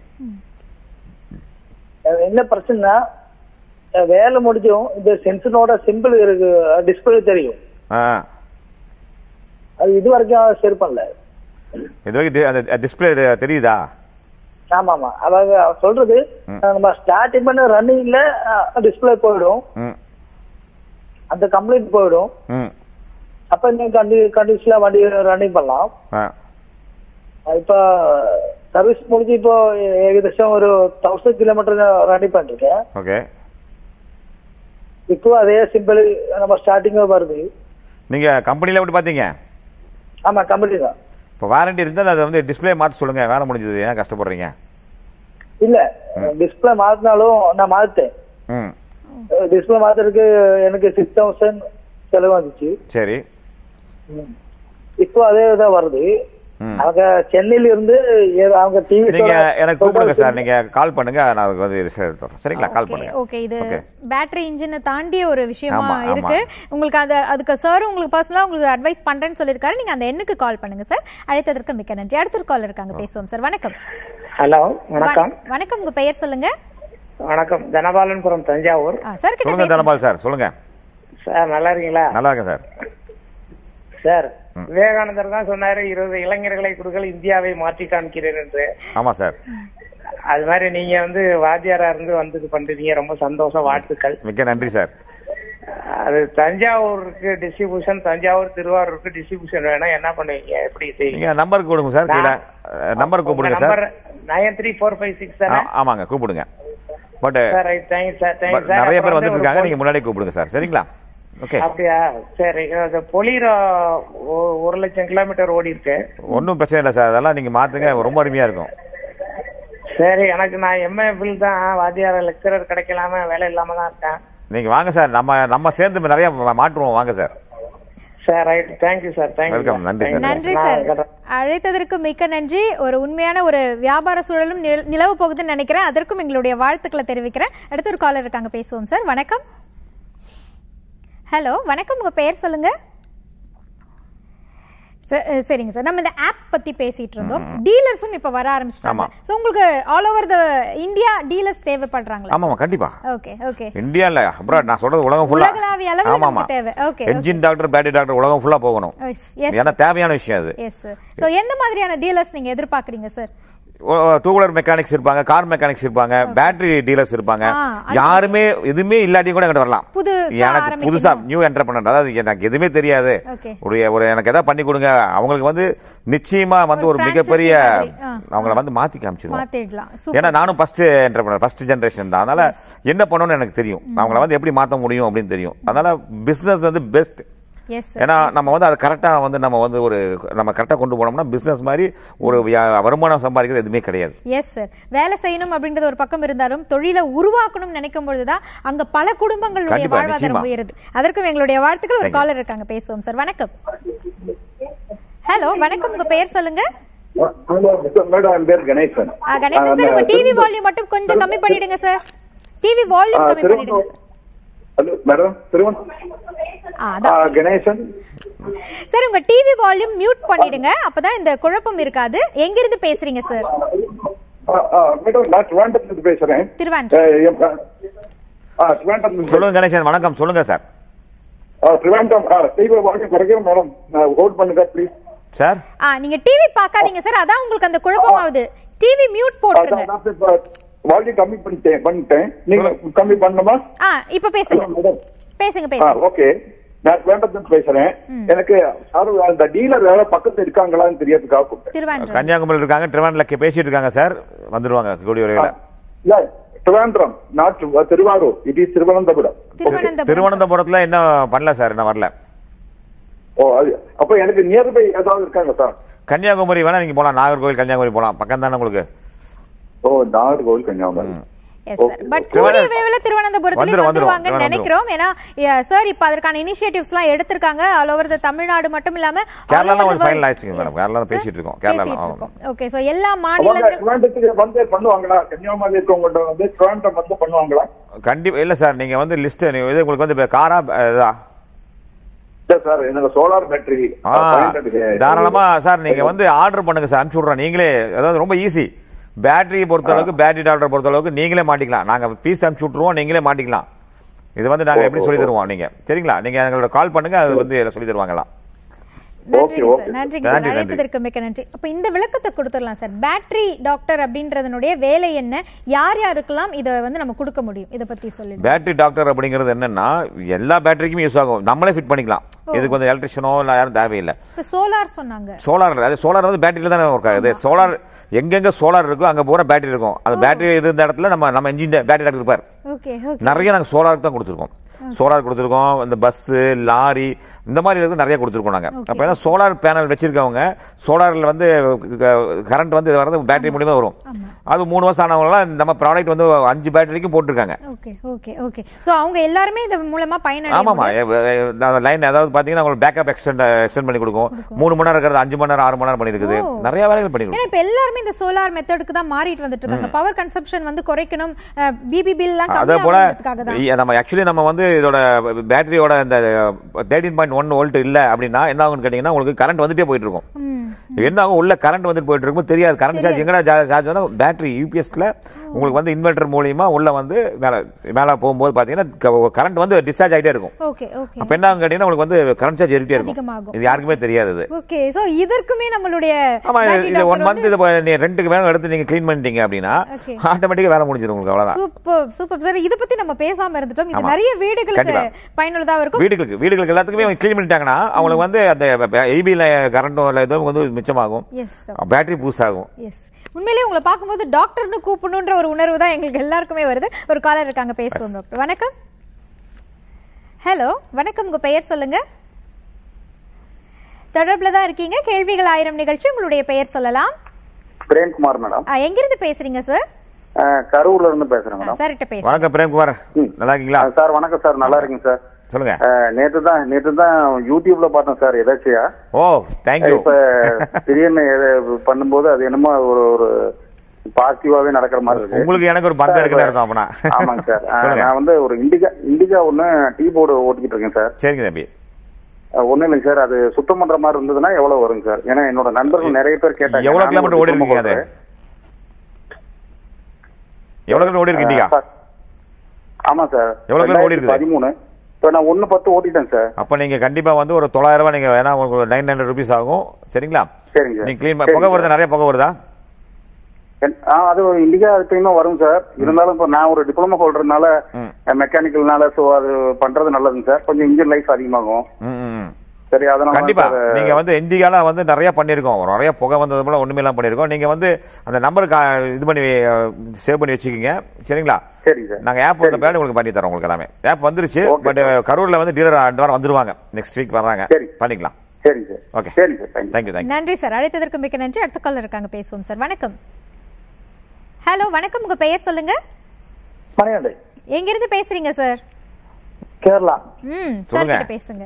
அது என்ன பிரச்சனைனா அஹ் வேலை முடிஞ்சும் இந்த சென்சனோட சிம்பிள் இருக்கு டிஸ்பிளே தெரியும் ஆ அது இது வரைக்கும் சரி பண்ணல இது வரைக்கும் டி- அந்த டிஸ்பிளே தெரியுதா ஆமா ஆமா அவங்க சொல்றது ம். அஹ் நம்ம ஸ்டார்டிங் பண்ண ரன்னிங்ல டிஸ்பிளே போயிடும் ம் அந்த கம்ப்ளைண்ட் போயிடும் ம் அப்ப நீங்க கண்டி கண்டிஷனா வண்டி ரன்னிங் பண்ணலாம் ஆ இப்ப சர்வீஸ் முடிஞ்சு இப்போ ஏகദേശம் ஒரு தௌசண்ட் கிலோமீட்டர் ரன்னிங் பண்ணிருக்கேன் ஓகே இப்போ அதே சிம்பிள் நம்ம ஸ்டார்டிங்கா வருது நீங்க கம்பெனில எப்படி பாத்தீங்க ஆமா கம்பெனி தான் இப்போ வாரண்டி இருந்தால் அதை வந்து டிஸ்பிளே மாற்ற சொல்லுங்க வேலை முடிஞ்சது ஏன் கஷ்டப்படுறீங்க இல்ல டிஸ்பிளே மாத்தினாலும் நான் மாத்தேன் ம் டிஸ்பிளே மாத்துறதுக்கு எனக்கு சிக்ஸ் தௌசண்ட் செலவு வந்துச்சு சரி இப்போ அதே தான் வருது ம். அவங்க சென்னையில இருந்து ஏ- அவங்க டிவி நீங்க எனக்கு கூப்பிடுங்க சார் நீங்க கால் பண்ணுங்க நான் அதுக்கு வந்து ரிசல்ட் எடுத்துறேன் சரிங்களா கால் பண்ணுங்க ஓகே இது ஓகே பேட்டரி இன்ஜினை தாண்டிய ஒரு விஷயமா ஆமா, ஆமா. இருக்கு உங்களுக்கு அது அதுக்கு சார் உங்களுக்கு பர்சனலா உங்களுக்கு அட்வைஸ் பண்றேன்னு சொல்லிருக்காரு நீங்க அந்த எண்ணுக்கு கால் பண்ணுங்க சார் அழைத்ததற்கு மிக்க நன்றி அடுத்த ஒரு கால் இருக்காங்க பேசுவோம் சார் வணக்கம் ஹலோ வணக்கம் வண- வணக்கம் உங்க பெயர் சொல்லுங்க வணக்கம் தனபாலன்புரம் தஞ்சாவூர் ஆ, சார் கிட்ட சொல்லுங்க பேசுங்க. தனபால் சார் சொல்லுங்க சார் நல்லா இருக்கீங்களா நல்லா இருக்கேன் சார் சார் விவேகானந்தர் தான் சொன்னாரு இருபது இளைஞர்களை கொடுக்கல் இந்தியாவை மாற்றி காண்கிறேன் என்று ஆமா சார் அது மாதிரி நீங்க வந்து வாத்தியாரா இருந்து வந்து இது பண்றீங்க ரொம்ப சந்தோஷம் வாழ்த்துக்கள் மிக்க நன்றி சார் அது தஞ்சாவூருக்கு டிஸ்ட்ரிபியூஷன் தஞ்சாவூர் திருவாரூருக்கு டிஸ்ட்ரிபியூஷன் வேணும் என்ன பண்ணுவீங்க எப்படி செய்வீங்க நீங்க நம்பர் கொடுங்க சார் கீழே நம்பர் கூப்பிடுங்க உங்க sir number nine three four five six ஆ- ஆமாங்க கூப்பிடுங்க but sir right thank you sir thank you sir நிறைய பேர் அப்புறம் வந்துட்டு வந்து இருக்காங்க ஒரு நீங்க முன்னாடி கூப்பிடுங்க சார் சரிங்களா ஓகே அப்படியா சரி அது பொலிரோ ஒ- ஒரு லட்சம் கிலோமீட்டர் ஓடி இருக்கு ஒன்றும் பிரச்சனை இல்லை சார் அதெல்லாம் நீங்க மாத்துங்க ரொம்ப அருமையா இருக்கும் சரி எனக்கு நான் எம்ஏ பில் தான் வாத்தியார் லெக்சரர் கிடைக்கலாம வேலை இல்லாம தான் இருக்கேன் நீங்க வாங்க சார் நம்ம நம்ம சேர்ந்து நிறைய மா- மாற்றுவோம் வாங்க sir sir right thank you sir thank you Welcome. நன்றி சார். நன்றி சார் அழைத்ததற்கு மிக்க நன்றி ஒரு உண்மையான ஒரு வியாபார சூழலும் நில- நிலவ போகுதுன்னு நினைக்கிறேன் அதற்கும் எங்களுடைய வாழ்த்துக்களை தெரிவிக்கிறேன் அடுத்த ஒரு காலர் இருக்காங்க பேசுவோம் சார் வணக்கம் ஹலோ வணக்கம் உங்க பெயர் சொல்லுங்க ச- அஹ் சரிங்க சார் நம்ம இந்த ஆப் பத்தி பேசிட்டு இருந்தோம் டீலர்ஸும் இப்ப வர ஆரம்பிச்சிட்டாங்க ஆமா. சோ உங்களுக்கு all over the India dealers தேவைப்படுறாங்களா ஆமாமா கண்டிப்பா ஓகே ஓகே இந்தியால அப்புறம் நான் சொல்றது உலகம் ஃபுல்லா உலகளாவிய அளவுல ஆமாமா நமக்கு தேவை. Okay, engine doctor battery doctor உலகம் ஃபுல்லா போகணும் எஸ் ஏன்னா தேவையான விஷயம் அது எஸ் சார் சோ எந்த மாதிரியான டீலர்ஸ் நீங்க எதிர்பார்க்கறீங்க சார் டூ வீலர் மெக்கானிக்ஸ் இருப்பாங்க கார் மெக்கானிக்ஸ் இருப்பாங்க பேட்டரி டீலர்ஸ் இருப்பாங்க ஆ, அது- யாருமே எதுவுமே இல்லாட்டி கூட எங்கிட்ட வரலாம் புதுசா எனக்கு ஆரம்பிக்கணும். புதுசா நியூ என்டர்பிரனர் அதாவது எனக்கு எதுவுமே தெரியாது Okay. ஒரு ஒரு எனக்கு எதாவது பண்ணி கொடுங்க அவங்களுக்கு வந்து நிச்சயமா வந்து ஒரு ஒரு franchise மிகப்பெரிய மாதிரி, ஆ. அவங்கள வந்து மாத்தி காமிச்சிருவோம் மாத்திடலாம் ஏன்னா சூப்பர் நானும் ஃபர்ஸ்ட் என்டர்பிரனர் ஃபர்ஸ்ட் ஜெனரேஷன் தான் அதனால என்ன பண்ணணும்னு எனக்கு தெரியும் அவங்கள வந்து எப்படி மாத்த முடியும் அப்படின்னு தெரியும் அதனால பிசினஸ் வந்து பெஸ்ட் எஸ் ஏன்னா நம்ம வந்து அதை கரெக்டா வந்து நம்ம வந்து ஒரு நம்ம கரெக்டா கொண்டு போனோம்னா பிசினஸ் மாதிரி ஒரு வியா- வருமானம் சம்பாதிக்கிறது எதுவுமே கிடையாது எஸ் சார் வேலை செய்யணும் அப்படின்றது ஒரு பக்கம் இருந்தாலும் தொழிலை உருவாக்கணும் நினைக்கும் பொழுதுதான் அங்க பல குடும்பங்களுடைய கண்டிப்பா, வாழ்வாதாரம் நிச்சயமா. உயருது அதற்கும் எங்களுடைய வாழ்த்துக்கள் ஒரு Thank you. காலர் இருக்காங்க பேசுவோம் சார் வணக்கம் ஹலோ வணக்கம் உங்க பெயர் சொல்லுங்க மேடம் என் பேர் கணேசன் ஆ, கணேசன் சார் உங்க டிவி வால்யூம் மட்டும் கொஞ்சம் கம்மி பண்ணிடுங்க சார் டிவி வால்யூம் கம்மி பண்ணிடுங்க சார் ஹலோ மேடம் திருவன் ஆ, அதான். கணேசன் சார் உங்க டிவி வால்யூம் மியூட் பண்ணிடுங்க அப்பதான் இந்த குழப்பம் இருக்காது எங்க இருந்து பேசுறீங்க சார் ஆ, ஆ, மேடம் நான் ட்ரிவாண்டத்துல பேசுறேன் திருவான்ட்ரம். ஆ, என் ப- ஆ, ட்ரிவாண்டத்துல சொல்லுங்க கணேசன் வணக்கம் சொல்லுங்க சார் ஆ, ட்ரிவாண்டம் ஆ, டிவி வாங்கி குறைக்கிறேன் மேடம் ஹோல்ட் பண்ணுங்க ப்ளீஸ் சார் ஆ நீங்க டிவி பார்க்காதீங்க சார் அதான் உங்களுக்கு அந்த குழப்பமாகுது டிவி மியூட் போட்டுருங்க வால்யூம் கம்மி பண்ணிட்டேன் பண்ணிட்டேன் நீங்க கம்மி பண்ணணுமா ஆ இப்ப பேசுங்க மேடம் பேசுங்க ஆ பேசுங்க ஓகே நான் ட்ரிவாண்டத்துல பேசுறேன் எனக்கு சார் அந்த டீலர் யாராவது பக்கத்துல இருக்காங்களான்னு தெரியாதுக்காக கூப்பிட்டேன் திருவான்ட்ரம் கன்னியாகுமரி இருக்காங்க திருவான்ல பேசிட்டு இருக்காங்க சார் வந்துருவாங்க கூடிய விரைவில் இல்ல Trivandrum not Thiruvarur it is Thiruvananthapuram Thiruvananthapuram திருவனந்தபுரத்துல என்ன பண்ணல சார் என்ன வரல ஓ அது அப்ப எனக்கு நியர்பை ஏதாவது இருக்காங்க சார் கன்னியாகுமரி வேணா நீங்க போலாம் நாகர்கோவில் கன்னியாகுமரி போலாம் பக்கம் தானே உங்களுக்கு ஓ Nagercoil Kanyakumari yes sir but கூடிய விரைவில் திருவனந்தபுரத்துல வந்துரும், வந்துரும், வந்துருவாங்கன்னு வந்துரும். நினைக்கிறோம் ஏன்னா சார் இப்ப அதற்கான இனிஷியேட்டிவ்ஸ் எல்லாம் எடுத்திருக்காங்க ஆல் ஓவர் த தமிழ்நாடு மட்டும் இல்லாம கேரளால ஒரு ஃபைனல் ஆயிடுச்சுங்க மேடம் கேரளால பேசிட்டு இருக்கோம் கேரளால ஆமா. ஓகே சோ எல்லா அவங்க மாநிலங்களும் ட்ரிவாண்டத்துக்கு வந்து பண்ணுவாங்களா கன்னியாகுமரி இருக்கவங்க வந்து ட்ரிவாண்டம் வந்து பண்ணுவாங்களா கண்டிப்பா இல்ல சார் நீங்க வந்து லிஸ்ட் இது உங்களுக்கு வந்து இப்ப காரா இதா இல்ல சார் எனக்கு சோலார் பேட்டரி ஆ, தாராளமா சார் நீங்க வந்து ஆர்டர் பண்ணுங்க சார் அனுப்பிச்சு விடுறோம் நீங்களே அதாவது ரொம்ப ஈஸி பேட்டரியை பொறுத்த அளவுக்கு பேட்டரி டாக்டர் பொறுத்த அளவுக்கு நீங்களே மாட்டிக்கலாம் நாங்க பீஸ் அனுப்பிச்சு விட்டுருவோம் நீங்களே மாட்டிக்கலாம் இது வந்து நாங்க எப்படி சொல்லி தருவோம் நீங்க சரிங்களா நீங்க எங்களோட கால் பண்ணுங்க அது வந்து சொல்லி தருவாங்கலாம் நன்றிங்க okay. சார் நன்றிங்க சார் நன்றி, நன்றி. அழைத்ததற்கு மிக்க நன்றி அப்ப இந்த விளக்கத்தை கொடுத்துடலாம் சார் பேட்டரி டாக்டர் அப்படின்றதனுடைய வேலை என்ன யார் யாருக்கெல்லாம் இதை வந்து நம்ம கொடுக்க முடியும் இதை பத்தி சொல்லுங்க பேட்டரி டாக்டர் அப்படிங்கிறது என்னன்னா எல்லா பேட்டரிக்குமே யூஸ் ஆகும் நம்மளே ஃபிட் பண்ணிக்கலாம் இதுக்கு வந்து எலக்ட்ரிஷியனோ இல்ல யாரும் தேவையில்லை இப்ப சோலார் சொன்னாங்க சோலார் அது சோலார் வந்து பேட்டரியில தானே ஒர்க் ஆகுது சோலார் எங்கெங்க சோலார் இருக்கோ அங்க பூரா பேட்டரி இருக்கும் அந்த பேட்டரி இருந்த இடத்துல நம்ம நம்ம இன்ஜின் பேட்டரி டாக்டர் இருப்பார் ஓகே ஓகே நிறைய நாங்க சோலாருக்கு தான் கொடுத்துருக்கோம் சோலார் கொடுத்துருக்கோம் இந்த பஸ் லாரி இந்த மாதிரி இருக்கு நிறைய கொடுத்துருக்கோம் நாங்க அப்ப ஏன்னா சோலார் பேனல் வச்சிருக்கவங்க சோலார்ல வந்து கரண்ட் வந்து வரது பேட்டரி மூலியமா வரும் அது மூணு வருஷம் ஆனவங்கலாம் நம்ம ப்ராடக்ட் வந்து அஞ்சு பேட்டரிக்கும் போட்டிருக்காங்க ஓகே ஓகே ஓகே சோ அவங்க எல்லாருமே இது மூலமா பயனடைய ஆமாமா முடியும். லைன் அதாவது பாத்தீங்கன்னா உங்களுக்கு பேக்கப் எக்ஸ்டெண்ட் எக்ஸ்டெண்ட் பண்ணி கொடுக்கும் மூணு மணி நேரம் இருக்கிறது அஞ்சு மணி நேரம் ஆறு மணி நேரம் பண்ணி இருக்குது ஓ. நிறைய வேலைகள் பண்ணி கொடுக்கும் ஏன்னா இப்ப எல்லாருமே இந்த சோலார் மெத்தடுக்கு தான் மாறிட்டு வந்துட்டு இருக்காங்க பவர் கன்சப்ஷன் வந்து குறைக்கணும் பிபி பில் எல்லாம் அதே கம்மி போல ஆகிறதுக்காக தான் இ- நம்ம ஆக்சுவலி நம்ம வந்து இதோட பேட்டரியோட இந்த தேர்ட்டின் பாயிண்ட் ஒன் வோல்ட் இல்ல அப்படின்னா என்ன ஆகும்னு கேட்டீங்கன்னா உங்களுக்கு கரண்ட் வந்துட்டே போயிட்டு இருக்கும் ம். என்ன ஆகும் உள்ள கரண்ட் வந்துட்டு போயிட்டு இருக்கும் தெரியாது கரண்ட் சார்ஜ் எங்கடா சார்ஜ் வந்து பேட்டரி யூபிஎஸ்ல உங்களுக்கு வந்து இன்வெர்டர் மூலியமா உள்ள வந்து மேல மேல போகும்போது பாத்தீங்கன்னா கரண்ட் வந்து டிஸ்சார்ஜ் ஆயிட்டே இருக்கும் ஓகே ஓகே அப்ப என்ன ஆகும் கேட்டீங்கன்னா உங்களுக்கு வந்து கரண்ட் சார்ஜ் ஏறிட்டே இருக்கும் அதிகமாகும். இது யாருக்குமே தெரியாது இது ஓகே சோ இதற்குமே நம்மளுடைய ஆமா இது- battery இது doctor ஒன் மந்த் வந்து- இது ப- நீ ரெண்டுக்கு வேணும் எடுத்து நீங்க க்ளீன் பண்ணிட்டீங்க அப்படின்னா Okay. ஆட்டோமேட்டிக்கா வேலை முடிஞ்சிடும் உங்களுக்கு அவ்வளவுதான் சூப்பர் சூப்பர் சார் இத பத்தி நம்ம பேசாம இருந்துட்டோம் இது ஆமா. நிறைய வீடுகளுக்கு கண்டிப்பா. பயனுள்ளதா இருக்கும் வீடுகளுக்கு வீடுகளுக்கு எல்லாத்துக்குமே அவங்க க்ளீன் பண்ணிட்டாங்கன்னா அவங்களுக்கு வந்து அந்த ஐபியில் கரண்ட்டும் இல்லை இதுவும் வந்து மிச்சமாகும் எஸ் பேட்டரி பூஸ் ஆகும் எஸ் உண்மையிலேயே உங்களை பார்க்கும்போது டாக்டர்னு கூப்பிடணுன்ற ஒரு உணர்வு தான் எங்களுக்கு எல்லாருக்குமே வருது ஒரு காலர் இருக்காங்க பேசுவோம் டாக்டர் வணக்கம் ஹலோ வணக்கம் உங்க பெயர் சொல்லுங்க தொடர்புல தான் இருக்கீங்க கேள்விகள் ஆயிரம் நிகழ்ச்சி உங்களுடைய பெயர் சொல்லலாம் பிரேம்குமார் மேடம் ஆ, எங்கிருந்து பேசுறீங்க சார் அஹ், கரூர்ல இருந்து பேசுறேன் மேடம் சார்கிட்ட பேசுங்க வணக்கம் பிரேம்குமார் நல்லா இருக்கீங்களா அஹ், சார் வணக்கம் சார் நல்லா இருக்கீங்க சார் சொல்லுங்க நேற்று தான் நேற்று தான் யூடியூப்ல பார்த்தேன் சார் எதாச்சியா ஓ தேங்க்யூ இப்ப திடீர்னு எது- பண்ணும்போது அது என்னமோ ஒரு ஒரு பாசிட்டிவாவே நடக்கிற மாதிரி இருக்கு உங்களுக்கு எனக்கு ஒரு பந்தம் இருக்குன்னு அர்த்தம் அப்பனா ஆமாங்க சார் அஹ், சொல்லுங்க. நான் வந்து ஒரு இண்டிகா இண்டிகா ஒண்ணு டீ போர்டு ஓட்டிக்கிட்டு இருக்கேன் சார் சரிங்க தம்பி அஹ், ஒண்ணும் இல்லைங்க சார் அது சுத்தம் பண்ற மாதிரி இருந்ததுன்னா எவ்வளவு வருங்க சார் ஏன்னா என்னோட நண்பர்கள் நிறைய பேர் கேட்டாங்க எவ்வளவு நானும் கிலோமீட்டர் ஒரு ஓடி இருக்கீங்க அது diploma எவ்வளவு கிலோமீட்டர் ஓடி இருக்கீங்க சார், ஆமா சார் எவ்வளவு கிலோ ஓடி இருக்குது? பதிமூணு இப்ப நான் ஒண்ணு பத்து ஓட்டிட்டேன் சார் அப்ப நீங்க கண்டிப்பா வந்து ஒரு தொள்ளாயிரம் ரூபாய் நீங்க வேணா உங்களுக்கு நைன் ஹண்ட்ரட் ருபீஸ் ஆகும் சரிங்களா சரிங்க சார் நீங்க கிளீன் சரிங்க புகை வருதா சார். நிறைய புகை வருதா என்- ஆ, அது இண்டிகா எப்பயுமே வரும் சார் இருந்தாலும் இப்போ நான் ஒரு டிப்ளமோ ஹோல்டர்னால ம். மெக்கானிக்கல்னால சோ அது பண்றது நல்லதுங்க சார் கொஞ்சம் இன்ஜின் லைஃப் அதிகமாகும் ம், ம், ம். சரி அதனால கண்டிப்பா சார், நீங்க வந்து இந்தியால வந்து நிறைய பண்ணிருக்கோம் நிறைய புகை வந்தது போல ஒண்ணுமே எல்லாம் பண்ணிருக்கோம் நீங்க வந்து அந்த நம்பருக்கு இது பண்ணி சேவ் பண்ணி வச்சுக்கோங்க சரிங்களா சரிங்க சார் நாங்க ஆப் வந்த பின்னாடி உங்களுக்கு பண்ணி தரோம் உங்களுக்கு எல்லாமே ஆப் வந்துருச்சு Okay, பட் கரூர்ல வந்து டீலர் ரெண்டு வாரம் வந்துருவாங்க நெக்ஸ்ட் வீக் வர்றாங்க சரி. பண்ணிக்கலாம் சரிங்க சார் Okay. சரிங்க சார் தேங்க்யூ தேங்க்யூ தேங்க்யூ நன்றி சார் அழைத்ததற்கு மிக்க நன்றி அடுத்த காலர் இருக்காங்க பேசுவோம் சார் வணக்கம் ஹலோ வணக்கம் உங்க பெயர் சொல்லுங்க மணியாண்டு எங்கிருந்து பேசுறீங்க சார் கேரளா ம் சார் சொல்லுங்க. கிட்ட பேசுங்க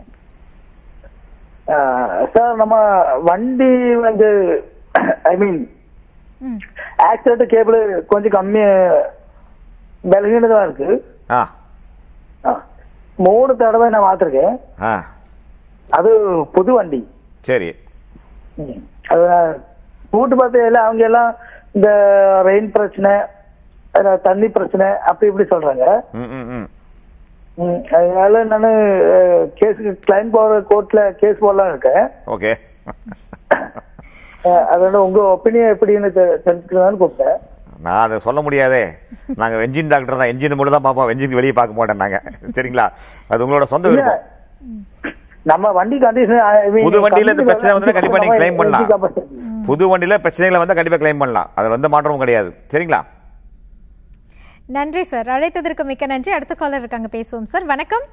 அஹ், சார் நம்ம வண்டி வந்து ஐ மீன் ம் ஆக்சிடென்ட் கேபிள் கொஞ்சம் கம்மி பலகீனதா இருக்கு ஆ அஹ், மூணு தடவை நான் பார்த்துருக்கேன் ஆ அது புது வண்டி சரி ம். அது நான் கூட்டு பார்த்து எல்லாம் அவங்க எல்லாம் இந்த ரெயின் பிரச்சனை அஹ், தண்ணி பிரச்சனை அப்படி இப்படி சொல்றாங்க ம் ம் ம் ம், அதனால நான் கேஸ் கிளைம் போற கோர்ட்ல கேஸ் போடலாம் இருக்கேன் ஓகே அஹ், அதோட உங்க ஒப்பீனியன் எப்படின்னு தெ- தெரிஞ்சுக்கலாம்னு கூப்பிட்டேன் நான் அதை சொல்ல முடியாதே நாங்க என்ஜின் டாக்டர் தான் என்ஜின் மட்டும் தான் பார்ப்போம் என்ஜின் வெளியே பார்க்க மாட்டோம் நாங்க சரிங்களா அது உங்களோட சொந்த இல்ல, விருப்பம் நம்ம வண்டி கண்டிஷன் புது வண்டியில இந்த பிரச்சனை வந்தா கண்டிப்பா நீங்க claim பண்ணலாம். புது வண்டியில பிரச்சனைகளை வந்து கண்டிப்பா கிளைம் பண்ணலாம் அதுல எந்த மாற்றமும் கிடையாது சரிங்களா நன்றி சார் அழைத்ததற்கு மிக்க நன்றி அடுத்த காலர் இருக்காங்க பேசுவோம் சார் வணக்கம்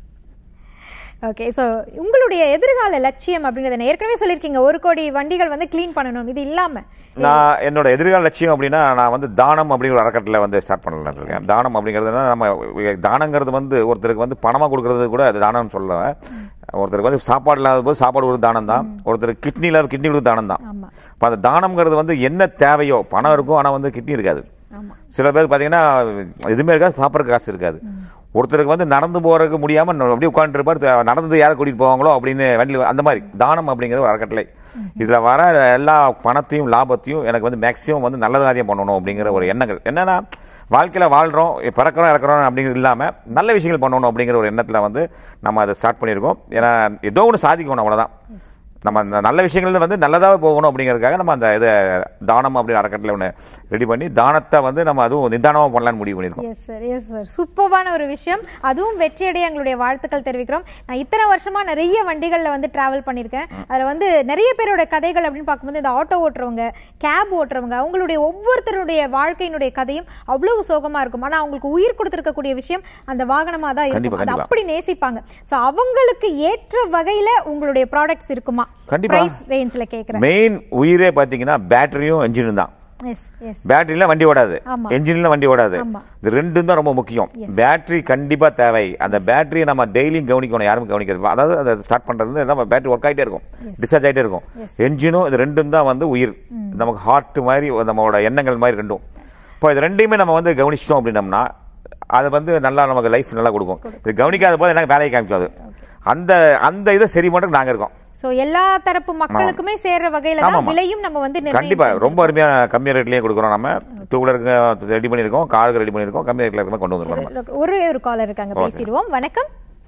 ஓகே ஸோ உங்களுடைய எதிர்கால லட்சியம் அப்படிங்கறத நான் ஏற்கனவே சொல்லியிருக்கீங்க ஒரு கோடி வண்டிகள் வந்து க்ளீன் பண்ணணும் இது இல்லாம நான் என்னோட எதிர்கால லட்சியம் அப்படின்னா நான் வந்து தானம் அப்படிங்கிற ஒரு அறக்கட்டளை வந்து ஸ்டார்ட் பண்ணலாம்னு இருக்கேன் தானம் அப்படிங்கிறது நம்ம தானங்கிறது வந்து ஒருத்தருக்கு வந்து பணமா கொடுக்கறது கூட அது தானம்னு சொல்லுவேன் ஒருத்தருக்கு வந்து சாப்பாடு இல்லாத போது சாப்பாடு கொடுத்து தானம் தான் ஒருத்தருக்கு கிட்னி இல்லாத கிட்னி கொடுத்து தானம் தான் ஆமா இப்போ அந்த தானம்ங்கிறது வந்து என்ன தேவையோ பணம் இருக்கும் ஆனா வந்து கிட்னி இருக்காது ஆமா சில பேர் பாத்தீங்கன்னா எதுவுமே இருக்காது சாப்பிட்றதுக்கு காசு இருக்காது ஒருத்தருக்கு வந்து நடந்து போறதுக்கு முடியாம ந- அப்படியே உட்காந்துருப்பார் நடந்து யாரை கூட்டிட்டு போவாங்களோ அப்படின்னு வண்டியில் அந்த மாதிரி தானம் அப்படிங்கிறது ஒரு அறக்கட்டளை இதுல வர எல்லா பணத்தையும் லாபத்தையும் எனக்கு வந்து மேக்சிமம் வந்து நல்ல காரியம் பண்ணணும் அப்படிங்கிற ஒரு எண்ணங்கள் என்னன்னா வாழ்க்கையில வாழ்றோம் பிறக்கிறோம் இறக்குறோம் அப்படிங்கிறது இல்லாம நல்ல விஷயங்கள் பண்ணணும் அப்படிங்கிற ஒரு எண்ணத்துல வந்து நம்ம அதை ஸ்டார்ட் பண்ணியிருக்கோம் ஏன்னா ஏதோ ஒன்று சாதிக்கணும் அவ்வளவுதான் நம்ம அந்த நல்ல விஷயங்கள் வந்து நல்லதாக போகணும் அப்படிங்கிறதுக்காக நம்ம அந்த இதை தானம் அப்படின்னு அறக்கட்டளை ஒன்று ரெடி பண்ணி தானத்தை வந்து நம்ம அதுவும் நிதானமாக பண்ணலாம்னு முடிவு பண்ணியிருக்கோம் எஸ் சார் எஸ் சார் சூப்பர்வான ஒரு விஷயம் அதுவும் வெற்றியடைய எங்களுடைய வாழ்த்துக்கள் தெரிவிக்கிறோம் நான் இத்தனை வருஷமா நிறைய வண்டிகள்ல வந்து டிராவல் பண்ணியிருக்கேன் அதுல வந்து நிறைய பேரோட கதைகள் அப்படின்னு பார்க்கும்போது இந்த ஆட்டோ ஓட்டுறவங்க கேப் ஓட்டுறவங்க அவங்களுடைய ஒவ்வொருத்தருடைய வாழ்க்கையினுடைய கதையும் அவ்வளவு சோகமா இருக்கும் ஆனா அவங்களுக்கு உயிர் கொடுத்திருக்கக்கூடிய விஷயம் அந்த வாகனமா தான் கண்டிப்பா, இருக்கும் அதை கண்டிப்பா. அப்படி நேசிப்பாங்க சோ அவங்களுக்கு ஏற்ற வகையில உங்களுடைய ப்ராடக்ட்ஸ் இருக்குமா கண்டிப்பா. பிரைஸ் ரேஞ்ச்ல கேக்குறேன் மெயின் உயிரே பார்த்தீங்கன்னா பேட்டரியும் என்ஜினும் தான் எஸ் எஸ் பேட்டரியில வண்டி ஓடாது ஆமா. என்ஜின்ல வண்டி ஓடாது ஆமா. இது ரெண்டும் தான் ரொம்ப முக்கியம் Yes. பேட்டரி கண்டிப்பா தேவை அந்த பேட்டரியை நம்ம டெய்லியும் கவனிக்கணும் யாரும் கவனிக்கிறது அதாவது அதை ஸ்டார்ட் பண்றது வந்து நம்ம பேட்டரி ஒர்க் ஆகிட்டே இருக்கும் டிஸ்சார்ஜ் ஆகிட்டே இருக்கும் என்ஜினும் இது ரெண்டும் தான் வந்து உயிர் நமக்கு ஹார்ட் மாதிரி நம்மளோட எண்ணங்கள் மாதிரி ரெண்டும் இப்போ இது ரெண்டையுமே நம்ம வந்து கவனிச்சிட்டோம் அப்படின்னம்னா அது வந்து நல்லா நமக்கு லைஃப் நல்லா கொடுக்கும் இது கவனிக்காத போது எனக்கு வேலையை காமிக்காது அந்த அந்த இதை சரி பண்ணுறதுக்கு நாங்க இருக்கோம் சோ எல்லா தரப்பு மக்களுக்குமே சேர்ற வகையில தான் ஆமாமா. விலையும் நம்ம வந்து நிர்ணயம் கண்டிப்பா செஞ்சிருக்கோம். ரொம்ப அருமையா கம்மியா ரேட்லயே கொடுக்குறோம் நம்ம டூ வீலருக்கு ரெடி பண்ணிருக்கோம் காருக்கு ரெடி பண்ணிருக்கோம் கம்மி ரேட்ல இருக்கிற கொண்டு வந்துருக்கோம் நம்ம ஒரே ஒரு காலர் இருக்காங்க Okay. பேசிடுவோம் வணக்கம்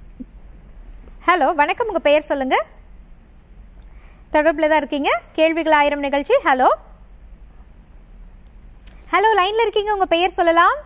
ஹலோ வணக்கம் உங்க பெயர் சொல்லுங்க தொடர்புல தான் இருக்கீங்க கேள்விகள் ஆயிரம் நிகழ்ச்சி ஹலோ ஹலோ லைன்ல இருக்கீங்க உங்க பெயர் சொல்லலாம்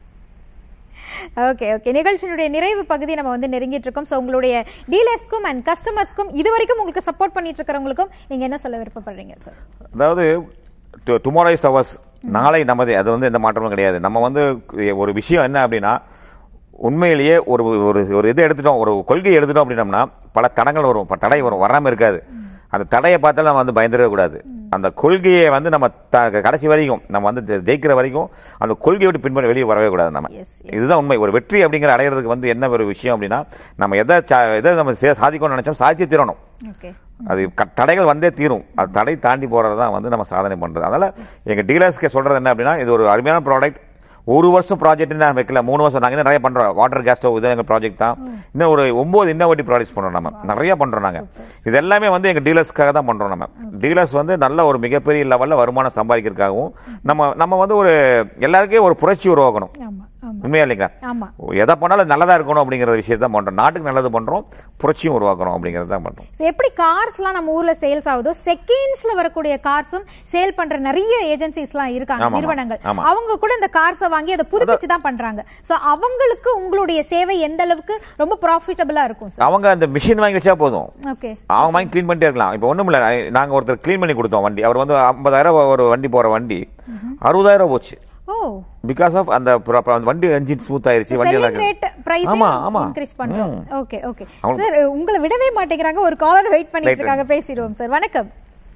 ஓகே ஓகே நிகழ்ச்சியினுடைய நிறைவு பகுதி நம்ம வந்து நெருங்கிட்டு இருக்கோம் ஸோ உங்களுடைய டீலர்ஸ்க்கும் அண்ட் கஸ்டமர்ஸ்க்கும் இது வரைக்கும் உங்களுக்கு சப்போர்ட் பண்ணிட்டு இருக்கிறவங்களுக்கும் நீங்க என்ன சொல்ல விருப்பப்படுறீங்க சார் அதாவது டுமாரோ இஸ் அவர்ஸ் நாளை நமது அது வந்து எந்த மாற்றமும் கிடையாது நம்ம வந்து ஒரு விஷயம் என்ன அப்படின்னா உண்மையிலேயே ஒரு ஒரு ஒரு இது எடுத்துட்டோம் ஒரு கொள்கை எடுத்துட்டோம் அப்படின்னம்னா பல தடங்கள் வரும் பல தடை வரும் வராமல் இருக்காது அந்த தடையை பார்த்தாலும் நம்ம வந்து பயந்துடவே கூடாது அந்த கொள்கையை வந்து நம்ம த- கடைசி வரைக்கும் நம்ம வந்து ஜெ- ஜெயிக்கிற வரைக்கும் அந்த கொள்கையை விட்டு பின்பற்றி வெளியே வரவே கூடாது நம்ம Yes, yes. இதுதான் உண்மை ஒரு வெற்றி அப்படிங்கிற அடையிறதுக்கு வந்து என்ன ஒரு விஷயம் அப்படின்னா நம்ம எதை சா- எதை நம்ம சே- சாதிக்கணும்னு நினைச்சோம் சாதிச்சு தீரணும் ஓகே அது க- தடைகள் வந்தே தீரும் அது தடை தாண்டி போறது தான் வந்து நம்ம சாதனை பண்றது அதனால எங்க டீலர்ஸ்க்கு சொல்றது என்ன அப்படின்னா இது ஒரு அருமையான ப்ராடக்ட் ஒரு வருஷம் ப்ராஜெக்ட் நான் வைக்கல மூணு வருஷம் நாங்க இன்னும் நிறைய பண்றோம் வாட்டர் கேஸ் ஸ்டவ் இது எங்க ப்ராஜெக்ட் தான் இன்னும் ஒரு ஒன்பது இன்னோவேட்டிவ் ப்ராடக்ட்ஸ் பண்றோம் நம்ம நிறைய பண்றோம் நாங்க இது எல்லாமே வந்து எங்க டீலர்ஸ்க்காக தான் பண்றோம் நம்ம டீலர்ஸ் வந்து நல்ல ஒரு மிகப்பெரிய லெவல்ல வருமானம் சம்பாதிக்கிறதுக்காகவும் நம்ம நம்ம வந்து ஒரு எல்லாருக்கும் ஒரு புரட்சி உருவாக்கணும் ஆமா ஆமா உண்மையா இல்லைங்களா ஆமா எதை பண்ணாலும் நல்லதா இருக்கணும் அப்படிங்கிற விஷயத்தை பண்றோம் நாட்டுக்கு நல்லது பண்றோம் புரட்சியும் உருவாக்குறோம் அப்படிங்கறத தான் பண்றோம் So, எப்படி கார்ஸ்லாம் நம்ம ஊர்ல சேல்ஸ் ஆகுதோ செகண்ட்ஸ்ல வரக்கூடிய கார்ஸும் சேல் பண்ற நிறைய ஏஜென்சிஸ்லாம் இருக்காங்க ஆமா, ஆமா. நிறுவனங்கள் ஆமா. அவங்க கூட இந்த கார்ஸை வாங்கி அதை புதுப்பிச்சு தான் பண்றாங்க சோ அவங்களுக்கு உங்களுடைய சேவை எந்த அளவுக்கு ரொம்ப ப்ராஃபிட்டபிளா இருக்கும் சார் அவங்க அந்த மிஷின் வாங்கி வச்சா போதும் ஓகே அவங்க வாங்கி க்ளீன் பண்ணிட்டே இருக்கலாம் இப்போ ஒண்ணும் இல்ல நாங்க ஒருத்தர் க்ளீன் பண்ணி கொடுத்தோம் வண்டி அவர் வந்து ஐம்பதாயிரம் ஒரு வண்டி போற வண்டி அறுபதாயிரம் போச்சு ஓ பிகாஸ் ஆஃப் அந்த pro- அந்த வண்டி என்ஜின் ஸ்மூத் ஆயிருச்சு வண்டி செல்லிங் ரேட் பிரைஸ் ஆமா ஆமா இன்க்ரீஸ் பண்றோம் ம். ஓகே ஓகே அவங்க- சார் உங்களை விடவே மாட்டேங்கிறாங்க ஒரு காலர் வெயிட் பண்ணிட்டு Right, இருக்காங்க பேசிடுவோம் சார் வணக்கம்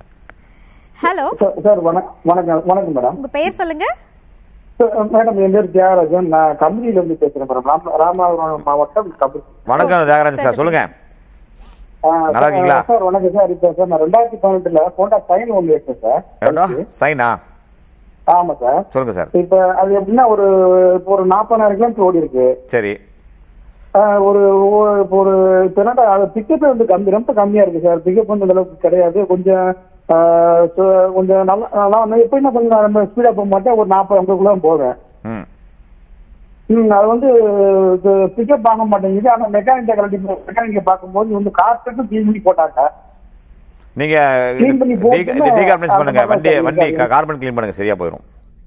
ஹலோ சார் சார் வணக்கம் வணக்கம் வணக்கம் மேடம் உங்க பெயர் சொல்லுங்க சார், மேடம் என் பேர் தியாகராஜன் நான் கம்பெனில இருந்து பேசுறேன் மேடம் ராம- ராமநாதபுரம் மாவட்டம் கம்பெனி வணக்கம் தியாகராஜன் சார் சொல்லுங்க ஆ, நல்லா இருக்கீங்களா? சார் வணக்கம் சார் இப்போ சார் நான் ரெண்டாயிரத்தி பதினெட்டுல போண்டா சைன் ஒன்று எடுத்தேன் சார் எவ்வளோ சைனா ஆமா சார் சொல்லுங்க சார் இப்ப அது எப்படின்னா ஒரு இப்போ ஒரு நாற்பதாயிரம் கிலோமீட்டர் ஓடி இருக்கு சரி ஆ, ஒரு ஒரு- இப்போ ஒரு இப்போ என்னடா அது பிக்கப் வந்து கம்மி ரொம்ப கம்மியா இருக்கு சார் பிக்கப் வந்து அந்த அளவுக்கு கிடையாது கொஞ்சம் ஆ, so- கொஞ்சம் நல்லா நான் எப்போ என்ன கொஞ்சம் ரொம்ப ஸ்பீடா போக மாட்டேன் ஒரு நாற்பது ஐம்பதுக்குள்ள போவேன் ம் ம், அது வந்து பிக்கப் வாங்க மாட்டேங்குது ஆனா மெக்கானிக்க கலட்டி மெக்கானிக்க பார்க்கும்போது வந்து கார்பெட்டும் க்ளீன் பண்ணி போட்டாங்க நீங்க Clean பண்ணி போட்டுன்னா டீகார்பனைஸ் பண்ணுங்க அந்த வண்டி மாதிரி வண்டி இருக்காது. கார்பன் க்ளீன் பண்ணுங்க சரியா போயிடும்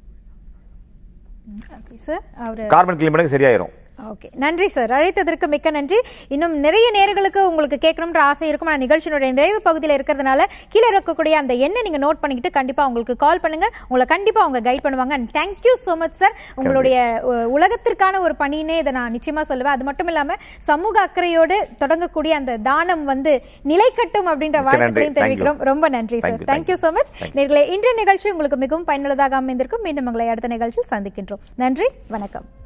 சார் அவரு கார்பன் க்ளீன் பண்ணுங்க சரியாயிரும் ஓகே நன்றி சார் அழைத்ததற்கு மிக்க நன்றி இன்னும் நிறைய நேர்களுக்கு உங்களுக்கு கேட்கணும்ன்ற ஆசை இருக்கும் நான் நிகழ்ச்சியினுடைய நிறைவு பகுதியில் இருக்கிறதுனால கீழே இருக்கக்கூடிய அந்த எண்ணை நீங்க நோட் பண்ணிக்கிட்டு கண்டிப்பா உங்களுக்கு கால் பண்ணுங்க உங்களை கண்டிப்பா அவங்க கைட் பண்ணுவாங்க and thank you so much sir உங்களுடைய உ- உலகத்திற்கான ஒரு பணினே இதை நான் நிச்சயமா சொல்லுவேன் அது மட்டும் இல்லாம சமூக அக்கறையோடு தொடங்கக்கூடிய அந்த தானம் வந்து நிலைக்கட்டும் அப்படின்ற மிக்க நன்றி. வாழ்த்துக்களையும் Thank you. தெரிவிக்கிறோம் ரொம்ப நன்றி சார் Thank you, thank you thank so much Thank you. நேர்களே இன்றைய நிகழ்ச்சி உங்களுக்கு மிகவும் பயனுள்ளதாக அமைந்திருக்கும் மீண்டும் உங்களை அடுத்த நிகழ்ச்சியில் சந்திக்கின்றோம் நன்றி வணக்கம்